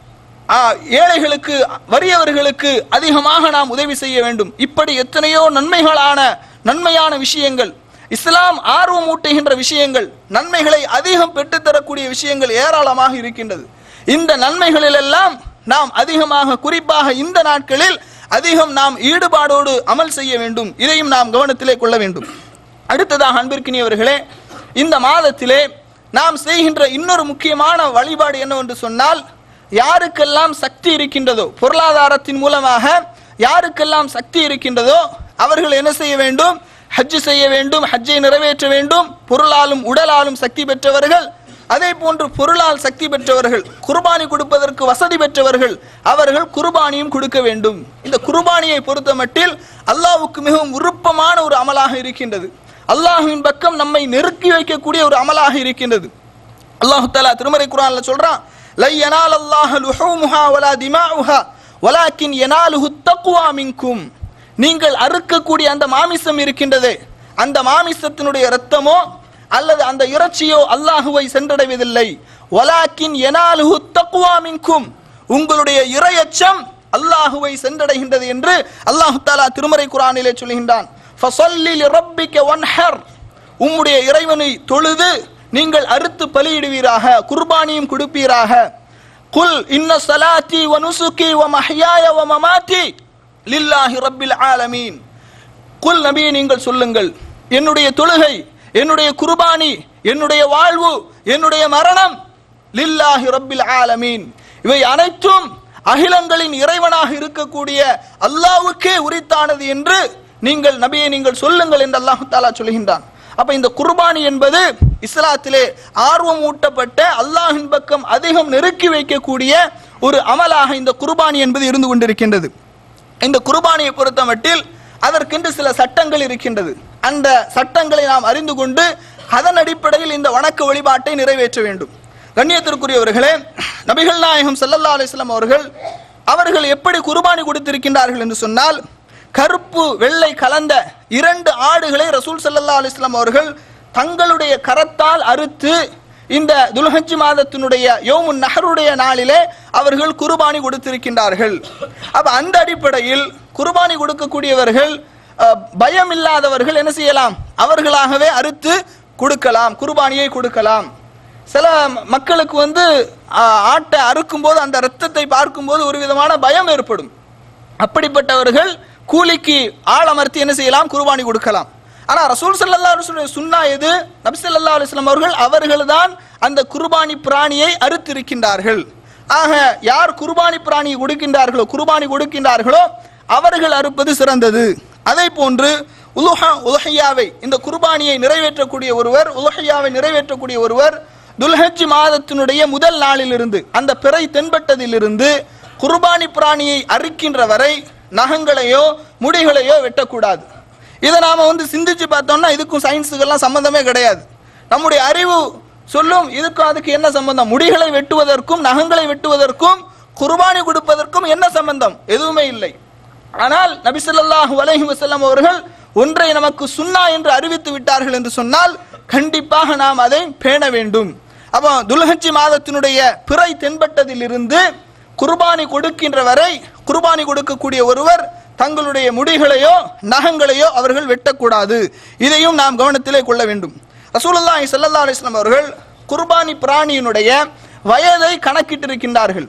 ஆ, ஏழைகளுக்கு வறியவர்களுக்கு அதிகமாக நாம் உதவி செய்ய வேண்டும் இப்படி எத்தனையோ நன்மைகளான நன்மையான விஷயங்கள் இஸ்லாம் ஆர்வம் ஊட்டுகின்ற விஷயங்கள் நன்மைகளை அதிகம் பெற்றுத்தரக்கூடிய விஷயங்கள் ஏராளமாக இருக்கின்றது இந்த நன்மைகளிலெல்லாம் நாம் அதிகமாக குறிப்பாக இந்த நாட்களில் அதிகம் நாம் ஈடுபாடோடு அமல் செய்ய வேண்டும் இதையும் நாம் கவனத்திலே கொள்ள வேண்டும் அடுத்ததாக அன்பிற்கினியவர்களே இந்த மாதத்திலே நாம் செய்கின்ற இன்னொரு முக்கியமான வழிபாடு என்னவென்று சொன்னால் யாருக்கெல்லாம் சக்தி இருக்கின்றதோ பொருளாதாரத்தின் மூலமாக யாருக்கெல்லாம் சக்தி இருக்கின்றதோ அவர்கள் என்ன செய்ய வேண்டும் ஹஜ் செய்ய வேண்டும் ஹஜ்ஜை நிறைவேற்ற வேண்டும் பொருளாலும் உடலாலும் சக்தி பெற்றவர்கள் அதே போன்று பொருளால் சக்தி பெற்றவர்கள் குர்பானி கொடுப்பதற்கு வசதி பெற்றவர்கள் அவர்கள் குர்பானியும் கொடுக்க வேண்டும் இந்த குர்பானியை பொறுத்த மட்டில் அல்லாஹ்வுக்கு மிகவும் விருப்பமான ஒரு அமலாக இருக்கின்றது அல்லாஹ்வின் பக்கம் நம்மை நெருக்கி வைக்கக்கூடிய ஒரு அமலாக இருக்கின்றது அல்லாஹ் தஆலா திருமறை குர்ஆன்ல சொல்றான் லை யனால் அல்லாஹ் லுஹூமுஹா வலா திமாஉஹா வலாக்கின் யனாலுஹு தக்வா மின்கும் நீங்கள் அறுக்கக்கூடிய அந்த மாமிசம் இருக்கின்றதே அந்த மாமிசத்தினுடைய இரத்தமோ அல்லது அந்த இறைச்சியோ அல்லாஹுவை சென்றடைவதில்லை வலாக்கின் யனாலுஹு தக்வா மின்கும் உங்களுடைய இரையச்சம் அல்லாஹுவை சென்றடைகின்றது என்று அல்லாஹ் தஆலா திருமறை குர்ஆனிலே சொல்கின்றான் ஃபஸல்லி லிரப்பிக வன்ஹர் உம்முடைய இறைவனை தொழுது நீங்கள் அறுத்து பலியிடுவீராக குர்பானியும் கொடுப்பீராக குல் இன்ன சலாத்தி வ நுசுகி வ மஹ்யாய வ மமாத்தி லில்லாஹி ரப்பில் ஆலமீன் குல் நபியை நீங்கள் சொல்லுங்கள் என்னுடைய தொழுகை என்னுடைய குர்பானி என்னுடைய வாழ்வு என்னுடைய மரணம் லில்லாஹி ரப்பில் ஆலமீன் இவை அனைத்தும் அகிலங்களின் இறைவனாக இருக்கக்கூடிய அல்லாஹ்வுக்கே உரித்தானது என்று நீங்கள் நபியை நீங்கள் சொல்லுங்கள் என்று அல்லாஹ் தாலா சொல்கின்றான் அப்ப இந்த குர்பானி என்பது இஸ்லாத்திலே ஆர்வம் ஊட்டப்பட்ட அல்லாஹின் பக்கம் அதிகம் நெருக்கி வைக்கக்கூடிய ஒரு அமலாக இந்த குர்பானி என்பது இருந்து கொண்டிருக்கின்றது இந்த குர்பானியை பொறுத்த மட்டில் அதற்கென்று சில சட்டங்கள் இருக்கின்றது அந்த சட்டங்களை நாம் அறிந்து கொண்டு அதன் அடிப்படையில் இந்த வணக்க வழிபாட்டை நிறைவேற்ற வேண்டும் கண்ணியத்திற்குரியவர்களே நபிகள் நாயகம் ஸல்லல்லாஹு அலைஹி வஸல்லம் அவர்கள் அவர்கள் எப்படி குர்பானி கொடுத்திருக்கின்றார்கள் என்று சொன்னால் கருப்பு வெள்ளை கலந்த இரண்டு ஆடுகளை ரசூல் ஸல்லல்லாஹு அலைஹி வஸல்லம் அவர்கள் தங்களுடைய கரத்தால் அறுத்து இந்த துல்ஹஜ் மாதத்தினுடைய யோமுன் நஹருடைய நாளிலே அவர்கள் குர்பானி கொடுத்திருக்கின்றார்கள் அப்ப அந்த அடிப்படையில் குர்பானி கொடுக்கக்கூடியவர்கள் அஹ், பயம் இல்லாதவர்கள் என்ன செய்யலாம் அவர்களாகவே அறுத்து கொடுக்கலாம் குர்பானியை கொடுக்கலாம் சில மக்களுக்கு வந்து ஆஹ், ஆட்டை அறுக்கும்போது அந்த ரத்தத்தை பார்க்கும்போது ஒரு விதமான பயம் ஏற்படும் அப்படிப்பட்டவர்கள் கூலிக்கு ஆள் அமர்த்தி என்ன செய்யலாம் குர்பானி கொடுக்கலாம் ஆனா ரசூல் ஸல்லல்லாஹு அலைஹி வஸல்லம் சுன்னா எது நபி ஸல்லல்லாஹு அலைஹி வஸல்லம் அவர்கள் அவர்கள்தான் அந்த குர்பானி பிராணியை அறுத்திருக்கின்றார்கள் ஆக யார் குர்பானி பிராணியை கொடுக்கின்றார்களோ குர்பானி கொடுக்கின்றார்களோ அவர்கள் அறுப்பது சிறந்தது அதே போன்று உலுஹா உலஹையாவை இந்த குர்பானியை நிறைவேற்றக்கூடிய ஒருவர் உலஹையாவை நிறைவேற்றக்கூடிய ஒருவர் துல்ஹஜ் மாதத்தினுடைய முதல் நாளிலிருந்து அந்த பிறை தென்பட்டதிலிருந்து குர்பானி பிராணியை அறுக்கின்ற வரை நகங்களையோ முடிகளையோ வெட்டக்கூடாது இதை நாம வந்து சிந்திச்சு பார்த்தோம்னா இதுக்கும் சயின்ஸுக்கெல்லாம் சம்பந்தமே கிடையாது நம்முடைய அறிவு சொல்லும் இதுக்கும் அதுக்கு என்ன சம்பந்தம் முடிகளை வெட்டுவதற்கும் நகங்களை வெட்டுவதற்கும் குர்பானி கொடுப்பதற்கும் என்ன சம்பந்தம் எதுவுமே இல்லை ஆனால் நபி ஸல்லல்லாஹு அலைஹி வஸல்லம் அவர்கள் ஒன்றை நமக்கு சுன்னா என்று அறிவித்து விட்டார்கள் என்று சொன்னால் கண்டிப்பாக நாம் அதை பேண வேண்டும் அப்போ துல்ஹஜ்ஜி மாதத்தினுடைய பிறை தென்பட்டதிலிருந்து குர்பானி கொடுக்கின்ற வரை குர்பானி கொடுக்கக்கூடிய ஒருவர் தங்களுடைய முடிகளையோ நகங்களையோ அவர்கள் வெட்டக்கூடாது இதையும் நாம் கவனத்திலே கொள்ள வேண்டும் ரசூலுல்லாஹி ஸல்லல்லாஹு அலைஹி வஸல்லம் அவர்கள் குர்பானி பிராணியினுடைய வயதை கணக்கிட்டிருக்கின்றார்கள்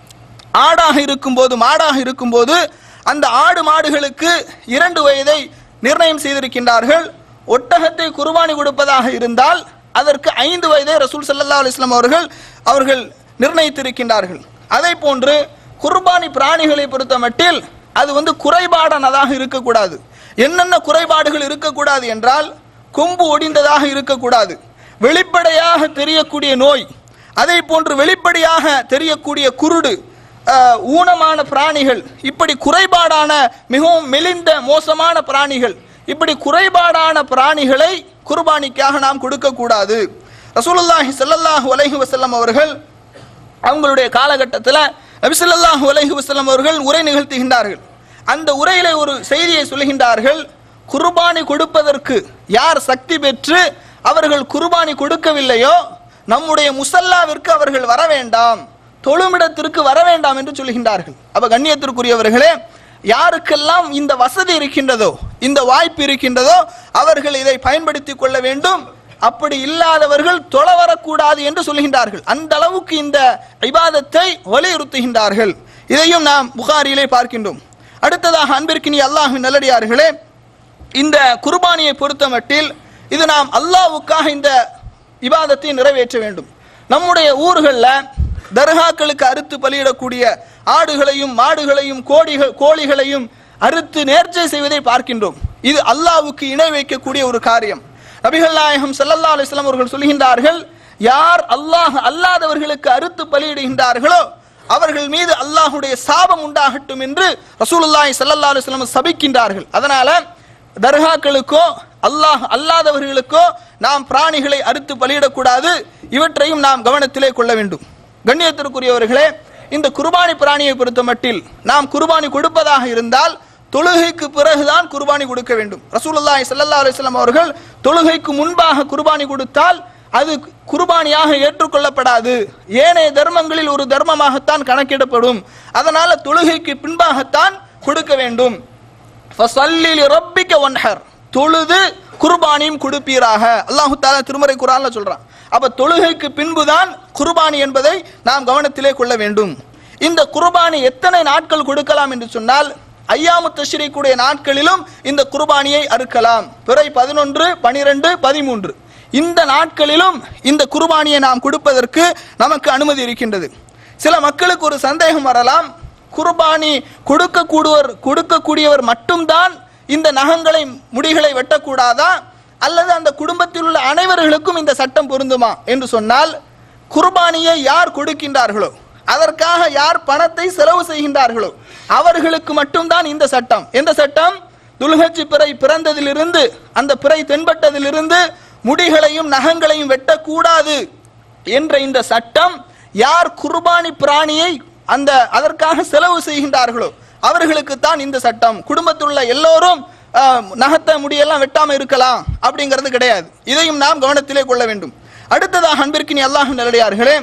ஆடாக இருக்கும்போது மாடாக இருக்கும்போது அந்த ஆடு மாடுகளுக்கு இரண்டு வயதை நிர்ணயம் செய்திருக்கின்றார்கள் ஒட்டகத்தை குர்பானி கொடுப்பதாக இருந்தால் அதற்கு ஐந்து வயதை ரசூல் ஸல்லல்லாஹு அலைஹி வஸல்லம் அவர்கள் அவர்கள் நிர்ணயித்திருக்கின்றார்கள் அதே போன்று குர்பானி பிராணிகளை பொறுத்த மட்டில் அது வந்து குறைபாடானதாக இருக்கக்கூடாது என்னென்ன குறைபாடுகள் இருக்கக்கூடாது என்றால் கொம்பு ஒடிந்ததாக இருக்கக்கூடாது வெளிப்படையாக தெரியக்கூடிய நோய் அதே போன்று வெளிப்படையாக தெரியக்கூடிய குருடு அஹ், ஊனமான பிராணிகள் இப்படி குறைபாடான மிகவும் மெலிந்த மோசமான பிராணிகள் இப்படி குறைபாடான பிராணிகளை குர்பானிக்காக நாம் கொடுக்கக்கூடாது ரசூலுல்லாஹி ஸல்லல்லாஹு அலைஹி வஸல்லம் அவர்கள் அவங்களுடைய காலகட்டத்தில் நபிசல்லாஹு அலைஹி வஸல்லம் அவர்கள் உரை நிகழ்த்துகின்றார்கள் அந்த உரையில ஒரு செய்தியை சொல்கின்றார்கள் குர்பானி கொடுப்பதற்கு யார் சக்தி பெற்று அவர்கள் குர்பானி கொடுக்கவில்லையோ நம்முடைய முசல்லாவிற்கு அவர்கள் வர வேண்டாம் தொழுமிடத்திற்கு வர வேண்டாம் என்று சொல்கின்றார்கள் அப்ப கண்ணியத்திற்குரியவர்களே யாருக்கெல்லாம் இந்த வசதி இருக்கின்றதோ இந்த வாய்ப்பு இருக்கின்றதோ அவர்கள் இதை பயன்படுத்திக் கொள்ள வேண்டும் அப்படி இல்லாதவர்கள் தொழ வரக்கூடாது என்று சொல்கின்றார்கள் அந்த அளவுக்கு இந்த இபாதத்தை வலியுறுத்துகின்றார்கள் இதையும் நாம் புகாரியிலே பார்க்கின்றோம் அடுத்ததாக அன்பிற்கினி அல்லாஹின் நல்லடியார்களே இந்த குர்பானியை பொறுத்த மட்டில் இது நாம் அல்லாஹ்வுக்காக இந்த இபாதத்தை நிறைவேற்ற வேண்டும் நம்முடைய ஊர்களில் தர்காக்களுக்கு அறுத்து பலியிடக்கூடிய ஆடுகளையும் மாடுகளையும் கோடிகள் கோழிகளையும் அறுத்து நேர்ச்சை செய்வதை பார்க்கின்றோம் இது அல்லாஹ்வுக்கு இணை வைக்கக்கூடிய ஒரு காரியம் நபிகள் நாயகம் ஸல்லல்லாஹு அலைஹி வஸல்லம் அவர்கள் சொல்கின்றார்கள் யார் அல்லாஹ் அல்லாதவர்களுக்கு அறுத்து பலியிடுகின்றார்களோ அவர்கள் மீது அல்லாஹ்வுடைய சாபம் உண்டாகட்டும் என்று ரசூலுல்லாஹி ஸல்லல்லாஹு அலைஹி வஸல்லம் சபிக்கின்றார்கள் அதனால தர்காக்களுக்கோ அல்லாஹ் அல்லாதவர்களுக்கோ நாம் பிராணிகளை அறுத்து பலியிடக்கூடாது இவற்றையும் நாம் கவனத்திலே கொள்ள வேண்டும் கண்ணியத்திற்குரியவர்களே இந்த குர்பானி பிராணியை பொறுத்த மட்டில் நாம் குர்பானி கொடுப்பதாக இருந்தால் தொழுகைக்கு பிறகுதான் குர்பானி கொடுக்க வேண்டும் ரசூலுல்லாஹி ஸல்லல்லாஹு அலைஹி வஸல்லம் அவர்கள் தொழுகைக்கு முன்பாக குர்பானி கொடுத்தால் அது குர்பானியாக ஏற்றுக்கொள்ளப்படாது ஏனைய தர்மங்களில் ஒரு தர்மமாகத்தான் கணக்கிடப்படும் அதனால தொழுகைக்கு பின்பாகத்தான் கொடுக்க வேண்டும் ஃபஸல்லி லிரப்பிக வன்ஹர் தொழுது குர்பானியும் கொடுப்பீராக அல்லாஹு தாலா திருமறை குரான்ல சொல்றான் அப்ப தொழுகைக்கு பின்புதான் குர்பானி என்பதை நாம் கவனத்திலே கொள்ள வேண்டும் இந்த குர்பானி எத்தனை நாட்கள் கொடுக்கலாம் என்று சொன்னால் ஐயாமு தஷ்ரீக்குடைய நாட்களிலும் இந்த குர்பானியை அறுக்கலாம் பிறை பதினொன்று பனிரெண்டு பதிமூன்று இந்த நாட்களிலும் இந்த குர்பானியை நாம் கொடுப்பதற்கு நமக்கு அனுமதி இருக்கின்றது சில மக்களுக்கு ஒரு சந்தேகம் வரலாம் குர்பானி கொடுக்கக்கூடியவர் கொடுக்கக்கூடியவர் மட்டும்தான் இந்த நகங்களை முடிகளை வெட்டக்கூடாதா அல்லது அந்த குடும்பத்தில் உள்ள அனைவர்களுக்கும் இந்த சட்டம் பொருந்துமா என்று சொன்னால் குர்பானியை யார் கொடுக்கின்றார்களோ அதற்காக யார் பணத்தை செலவு செய்கின்றார்களோ அவர்களுக்கு மட்டும்தான் இந்த சட்டம் எந்த சட்டம் துல்ஹஜ் பிறை பிறந்ததிலிருந்து அந்த பிறை தென்பட்டதிலிருந்து முடிகளையும் நகங்களையும் வெட்டக்கூடாது என்ற இந்த சட்டம் யார் குர்பானி பிராணியை அந்த அதற்காக செலவு செய்கின்றார்களோ அவர்களுக்கு தான் இந்த சட்டம் குடும்பத்தில் உள்ள எல்லோரும் ஆஹ், நகத்த முடியெல்லாம் வெட்டாம இருக்கலாம் அப்படிங்கிறது கிடையாது இதையும் நாம் கவனத்திலே கொள்ள வேண்டும் அடுத்ததாக அன்பிற்கினி அல்லாஹ் நல்லடியார்களே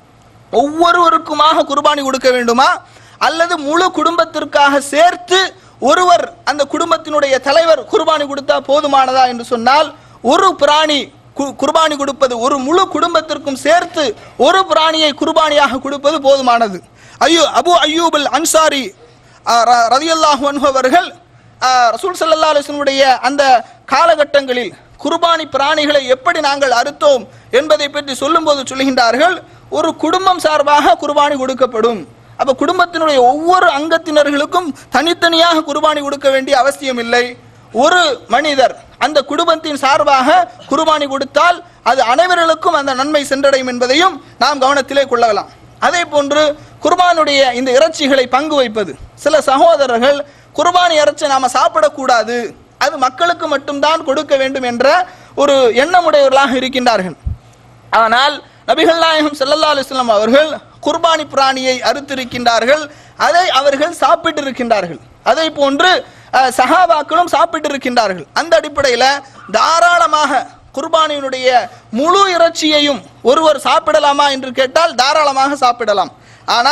ஒவ்வொருவருக்குமாக குர்பானி கொடுக்க வேண்டுமா அல்லது முழு குடும்பத்திற்காக சேர்த்து ஒருவர் அந்த குடும்பத்தினுடைய தலைவர் குர்பானி கொடுத்தா போதுமானதா என்று சொன்னால் ஒரு பிராணி கு- குர்பானி கொடுப்பது ஒரு முழு குடும்பத்திற்கும் சேர்த்து ஒரு பிராணியை குர்பானியாக கொடுப்பது போதுமானது ஐயோ அபு அய்யூபுல் அன்சாரி ரதியல்லாஹு அன்ஹு அவர்கள் ஆஹ், ரசூல் ஸல்லல்லாஹு அலைஹி வஸல்லம்-உடைய அந்த காலகட்டங்களில் குர்பானி பிராணிகளை எப்படி நாங்கள் அறுத்தோம் என்பதை பற்றி சொல்லும்போது சொல்லுகின்றார்கள் ஒரு குடும்பம் சார்பாக குர்பானி கொடுக்கப்படும் அப்ப குடும்பத்தினுடைய ஒவ்வொரு அங்கத்தினர்களுக்கும் தனித்தனியாக குர்பானி கொடுக்க வேண்டிய அவசியம் இல்லை ஒரு மனிதர் அந்த குடும்பத்தின் சார்பாக குர்பானி கொடுத்தால் அது அனைவர்களுக்கும் அந்த நன்மை சென்றடையும் என்பதையும் நாம் கவனத்திலே கொள்ளலாம் அதே போன்று குர்பானுடைய இந்த இறைச்சிகளை பங்கு வைப்பது சில சகோதரர்கள் குர்பானி இறைச்சி நாம சாப்பிடக்கூடாது அது மக்களுக்கு மட்டும்தான் கொடுக்க வேண்டும் என்ற ஒரு எண்ணமுடையவர்களாக இருக்கின்றார்கள் ஆனால் நபிகள் நாயகம் ஸல்லல்லாஹு அலைஹி வஸல்லம் அவர்கள் குர்பானி பிராணியை அறுத்திருக்கின்றார்கள் அதை அவர்கள் சாப்பிட்டிருக்கின்றார்கள் அதை போன்று அஹ், சஹாபாக்களும் சாப்பிட்டிருக்கின்றார்கள் அந்த அடிப்படையில் தாராளமாக குர்பானியினுடைய முழு இறைச்சியையும் ஒருவர் சாப்பிடலாமா என்று கேட்டால் தாராளமாக சாப்பிடலாம் ஆனால்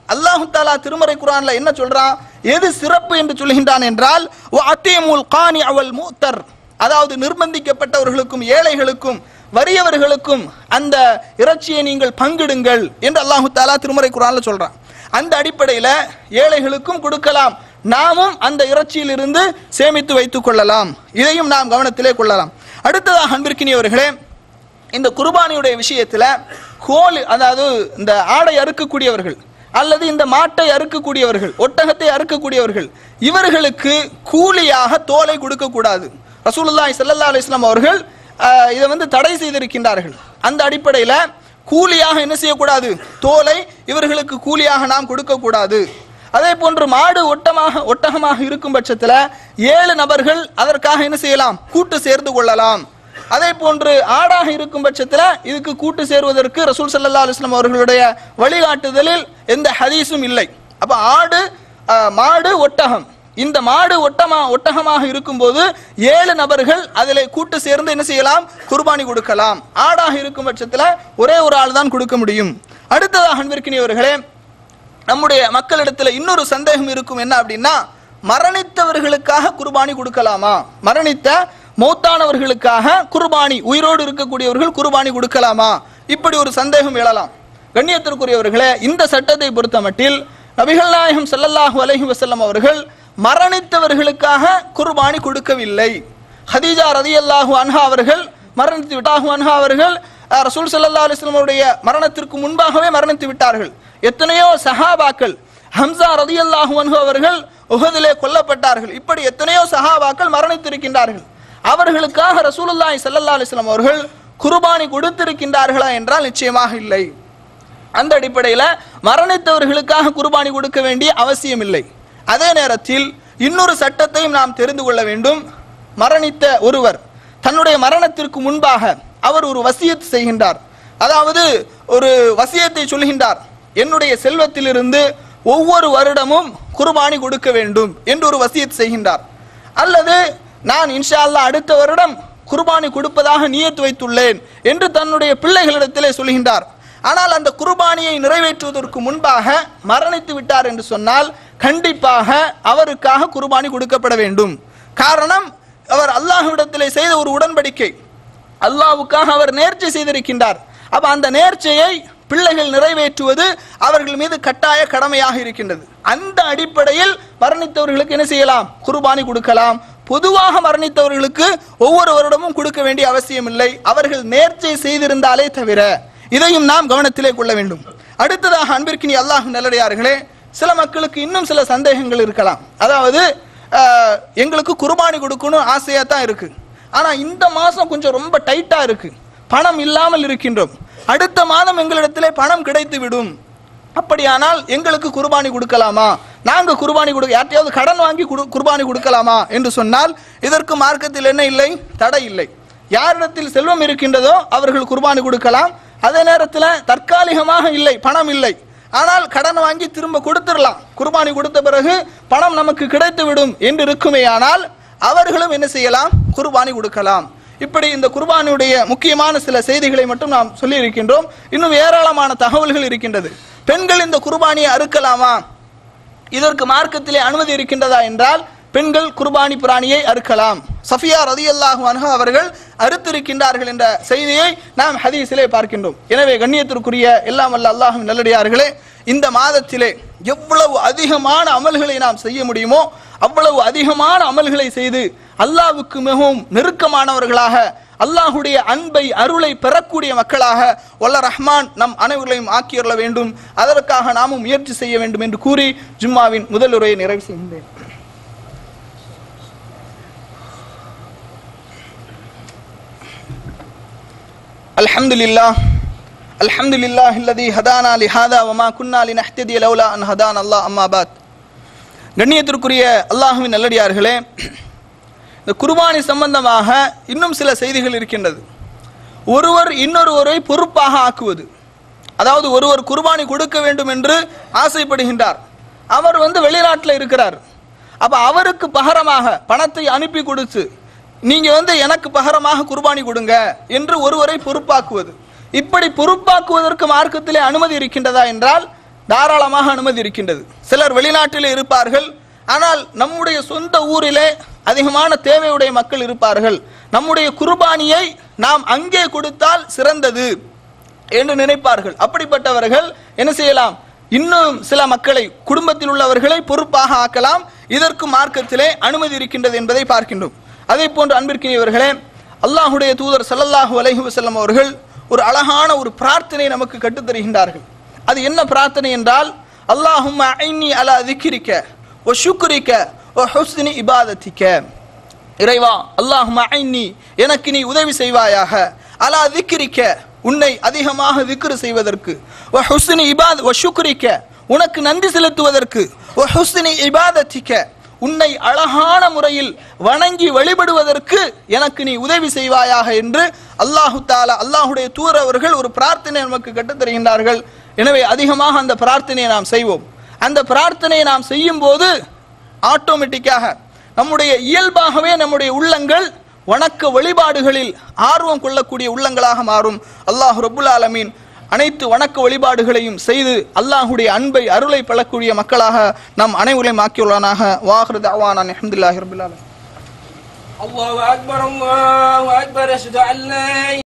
அல்லாஹு தாலா திருமறை குரான்ல என்ன சொல்றான் எது சிறப்பு என்று சொல்கின்றான் என்றால் அத்தீமுல் கானி அவல் மூத்தர் அதாவது நிர்பந்திக்கப்பட்டவர்களுக்கும் ஏழைகளுக்கும் வறியவர்களுக்கும் அந்த இறைச்சியை நீங்கள் பங்கிடுங்கள் என்று அல்லாஹு தாலா திருமறை குரான்ல சொல்றான் அந்த அடிப்படையில் ஏழைகளுக்கும் கொடுக்கலாம் நாமும் அந்த இறைச்சியிலிருந்து சேமித்து வைத்துக் கொள்ளலாம் இதையும் நாம் கவனத்திலே கொள்ளலாம் அடுத்ததாக அன்பிற்கினியவர்களே இந்த குர்பானியுடைய விஷயத்துல கோல் அதாவது இந்த ஆடை அறுக்கக்கூடியவர்கள் அல்லது இந்த மாட்டை அறுக்கக்கூடியவர்கள் ஒட்டகத்தை அறுக்கக்கூடியவர்கள் இவர்களுக்கு கூலியாக தோலை கொடுக்க கூடாது ரசூலுல்லாஹி ஸல்லல்லாஹு அலைஹி வஸல்லம் அவர்கள் ஆஹ், இதை வந்து தடை செய்திருக்கின்றார்கள் அந்த அடிப்படையில கூலியாக என்ன செய்யக்கூடாது தோலை இவர்களுக்கு கூலியாக நாம் கொடுக்க கூடாது அதே போன்று மாடு ஒட்டமாக ஒட்டகமாக இருக்கும் பட்சத்துல ஏழு நபர்கள் அதற்காக என்ன செய்யலாம் கூட்டு சேர்ந்து கொள்ளலாம் அதே போன்று ஆடாக இருக்கும் பட்சத்துல இதுக்கு கூட்டு சேருவதற்கு ரசூல் ஸல்லல்லாஹு அலைஹி வஸல்லம் அவர்களுடைய வழிகாட்டுதலில் எந்த ஹதீஸும் இல்லை அப்ப ஆடு அஹ், மாடு ஒட்டகம் இந்த மாடு ஒட்டமா ஒட்டகமாக இருக்கும்போது ஏழு நபர்கள் அதில் கூட்டு சேர்ந்து என்ன செய்யலாம் குர்பானி கொடுக்கலாம் ஆடாக இருக்கும் பட்சத்துல ஒரே ஒரு ஆள் தான் கொடுக்க முடியும் அடுத்ததாக அன்பிற்கினியவர்களே நம்முடைய மக்களிடத்துல இன்னொரு சந்தேகம் இருக்கும் என்ன அப்படின்னா மரணித்தவர்களுக்காக குர்பானி கொடுக்கலாமா மரணித்த மௌத்தானவர்களுக்காக குர்பானி உயிரோடு இருக்கக்கூடியவர்கள் குர்பானி கொடுக்கலாமா இப்படி ஒரு சந்தேகம் எழலாம் கண்ணியத்திற்குரியவர்களே இந்த சட்டத்தை பொறுத்த மட்டில் நபிகள் நாயகம் ஸல்லல்லாஹு அலைஹி வஸல்லம் அவர்கள் மரணித்தவர்களுக்காக குர்பானி கொடுக்கவில்லை ஹதீஜா ரதியல்லாஹு அன்ஹா அவர்கள் மரணித்து விட்டாஹு அன்ஹா அவர்கள் அஹ், ரசூல் ஸல்லல்லாஹு அலைஹி வஸல்லம் அவருடைய மரணத்திற்கு முன்பாகவே மரணித்து விட்டார்கள் எத்தனையோ சஹாபாக்கள் ஹம்சா ரதியல்லாஹு அன்ஹு அவர்கள் உஹதிலே கொல்லப்பட்டார்கள் இப்படி எத்தனையோ சஹாபாக்கள் மரணித்திருக்கின்றார்கள் அவர்களுக்காக ரசூலுல்லாஹி ஸல்லல்லாஹு அலைஹி வஸல்லம் அவர்கள் குர்பானி கொடுத்திருக்கின்றார்களா என்றால் நிச்சயமாக இல்லை அந்த அடிப்படையில் மரணித்தவர்களுக்காக குர்பானி கொடுக்க வேண்டிய அவசியம் இல்லை அதே நேரத்தில் இன்னொரு சட்டத்தையும் நாம் தெரிந்து கொள்ள வேண்டும் மரணித்த ஒருவர் தன்னுடைய மரணத்திற்கு முன்பாக அவர் ஒரு வசியத் செய்கின்றார் அதாவது ஒரு வசியத்தை சொல்கின்றார் என்னுடைய செல்வத்திலிருந்து ஒவ்வொரு வருடமும் குர்பானி கொடுக்க வேண்டும் என்று ஒரு வசியத் செய்கின்றார் அல்லது நான் இன்ஷா அல்லாஹ் அடுத்த வருடம் குர்பானி கொடுப்பதாக நியத்து வைத்துள்ளேன் என்று தன்னுடைய பிள்ளைகளிடத்திலே சொல்கின்றார் ஆனால் அந்த குர்பானியை நிறைவேற்றுவதற்கு முன்பாக மரணித்து விட்டார் என்று சொன்னால் கண்டிப்பாக அவருக்காக குர்பானி கொடுக்கப்பட வேண்டும் காரணம் அவர் அல்லாஹ்விடத்திலே செய்த ஒரு உடன்படிக்கை அல்லாஹ்வுக்காக அவர் நேர்ச்சை செய்திருக்கின்றார் அப்ப அந்த நேர்ச்சையை பிள்ளைகள் நிறைவேற்றுவது அவர்கள் மீது கட்டாய கடமையாக இருக்கின்றது அந்த அடிப்படையில் மரணித்தவர்களுக்கு என்ன செய்யலாம் குர்பானி கொடுக்கலாம் பொதுவாக மரணித்தவர்களுக்கு ஒவ்வொரு வருடமும் கொடுக்க வேண்டிய அவசியம் இல்லை அவர்கள் நேர்ச்சை செய்திருந்தாலே தவிர இதையும் நாம் கவனத்திலே கொள்ள வேண்டும் அடுத்ததாக அன்பிற்கினி அல்லாஹ் நல்லடியார்களே சில மக்களுக்கு இன்னும் சில சந்தேகங்கள் இருக்கலாம் அதாவது ஆஹ், எங்களுக்கு குர்பானி கொடுக்கணும் ஆசையா தான் இருக்கு ஆனா இந்த மாசம் கொஞ்சம் ரொம்ப டைட்டா இருக்கு பணம் இல்லாமல் இருக்கின்றோம் அடுத்த மாதம் எங்களிடத்திலே பணம் கிடைத்து விடும் அப்படியானால் எங்களுக்கு குர்பானி கொடுக்கலாமா நாங்க குர்பானி கொடு யார்ட்டையாவது கடன் வாங்கி குடு- குர்பானி கொடுக்கலாமா என்று சொன்னால் இதற்கு மார்க்கத்தில் என்ன இல்லை தடை இல்லை யாரிடத்தில் செல்வம் இருக்கின்றதோ அவர்கள் குர்பானி கொடுக்கலாம் அதே நேரத்தில் தற்காலிகமாக இல்லை பணம் இல்லை ஆனால் கடன் வாங்கி திரும்ப கொடுத்துடலாம் குர்பானி கொடுத்த பிறகு பணம் நமக்கு கிடைத்து விடும் என்று இருக்குமேயானால் அவர்களும் என்ன செய்யலாம் குர்பானி கொடுக்கலாம் இப்படி இந்த குர்பானியுடைய முக்கியமான சில செய்திகளை மட்டும் நாம் சொல்லி இருக்கின்றோம் இன்னும் ஏராளமான தகவல்கள் இருக்கின்றது பெண்கள் இந்த குர்பானியை அறுக்கலாமா இதற்கு மார்க்கத்திலே அனுமதி இருக்கின்றதா என்றால் பெண்கள் குர்பானி பிராணியை அறுக்கலாம் சஃபியா ரதியல்லாஹு அன்ஹா அவர்கள் அறுத்திருக்கின்றார்கள் என்ற செய்தியை நாம் ஹதீஸிலே பார்க்கின்றோம் எனவே கண்ணியத்திற்குரிய எல்லாம் வல்ல அல்லாஹுவின் நல்லடியார்களே இந்த மாதத்திலே எவ்வளவு அதிகமான அமல்களை நாம் செய்ய முடியுமோ அவ்வளவு அதிகமான அமல்களை செய்து அல்லாஹ்வுக்கு மிகவும் நெருக்கமானவர்களாக அல்லாஹுடைய அன்பை அருளை பெறக்கூடிய மக்களாக வல்ல ரஹ்மான் நம் அனைவர்களையும் ஆக்கியருள வேண்டும் அதற்காக நாமும் முயற்சி செய்ய வேண்டும் என்று கூறி ஜும்மாவின் முதல் உரையை நிறைவு செய்கின்றேன் الحمد لله الحمد لله الذي هدانا لهذا وما كنا لنهتدي لولا ان هدانا الله اما بعد கண்ணியத்திற்குரிய அல்லாஹுவின் நல்லடியார்களே இந்த குர்பானி சம்பந்தமாக இன்னும் சில செய்திகள் இருக்கின்றது ஒருவர் இன்னொருவரை பொறுப்பாக ஆக்குவது அதாவது ஒருவர் குர்பானி கொடுக்க வேண்டும் என்று ஆசைப்படுகின்றார் அவர் வந்து வெளிநாட்டில் இருக்கிறார் அப்ப அவருக்கு பகரமாக பணத்தை அனுப்பி கொடுத்து நீங்க வந்து எனக்கு பகரமாக குர்பானி கொடுங்க என்று ஒருவரை பொறுப்பாக்குவது இப்படி பொறுப்பாக்குவதற்கு மார்க்கத்திலே அனுமதி இருக்கின்றதா என்றால் தாராளமாக அனுமதி இருக்கின்றது சிலர் வெளிநாட்டிலே இருப்பார்கள் ஆனால் நம்முடைய சொந்த ஊரிலே அதிகமான தேவையுடைய மக்கள் இருப்பார்கள் நம்முடைய குர்பானியை நாம் அங்கே கொடுத்தால் சிறந்தது என்று நினைப்பார்கள் அப்படிப்பட்டவர்கள் என்ன செய்யலாம் இன்னும் சில மக்களை குடும்பத்தில் உள்ளவர்களை பொறுப்பாக ஆக்கலாம் இதற்கு மார்க்கத்திலே அனுமதி இருக்கின்றது என்பதை பார்க்கின்றோம் அதே போன்று அன்பிற்கினியவர்களே அல்லாஹுடைய தூதர் ஸல்லல்லாஹு அலைஹி வஸல்லம் அவர்கள் ஒரு அழகான ஒரு பிரார்த்தனை நமக்கு கற்றுத் தருகின்றார்கள் அது என்ன பிரார்த்தனை என்றால் அல்லாஹும்ம ஐன்னி அலா திக்ரிக்க ஒ ஷுக்ரிக்க ஒ ஹுஸ்னி இபாதத்திக்க இறைவா அல்லாஹும்ம ஐன்னி எனக்கு நீ உதவி செய்வாயாக அலா திக்ரிக்க உன்னை அதிகமாக திக்ரு செய்வதற்கு ஒ ஹுஸ்னி இபாத் ஒ ஷுக்ரிக்க உனக்கு நன்றி செலுத்துவதற்கு ஒ ஹுஸ்னி இபாதத்திக்க உன்னை அழகான முறையில் வணங்கி வழிபடுவதற்கு எனக்கு நீ உதவி செய்வாயாக என்று அல்லாஹு தாலா அல்லாஹுடைய தூர் அவர்கள் ஒரு பிரார்த்தனை நமக்கு கற்றுத் தருகின்றார்கள் எனவே அதிகமாக அந்த பிரார்த்தனையை நாம் செய்வோம் அந்த பிரார்த்தனையை நாம் செய்யும் போது ஆட்டோமேட்டிக்காக நம்முடைய இயல்பாகவே நம்முடைய உள்ளங்கள் வணக்க வழிபாடுகளில் ஆர்வம் கொள்ளக்கூடிய உள்ளங்களாக மாறும் அல்லாஹ் ரபுல் ஆலமீன் அனைத்து வணக்க வழிபாடுகளையும் செய்து அல்லாஹுடைய அன்பை அருளை பெறக்கூடிய மக்களாக நாம் அனைவரையும் ஆக்கியுள்ளானாக வாஹ்ரத் அவானான் அஹமதுல்லாஹி ரபுல் ஆலமீன் الله أكبر الله أكبر أشهد أن لا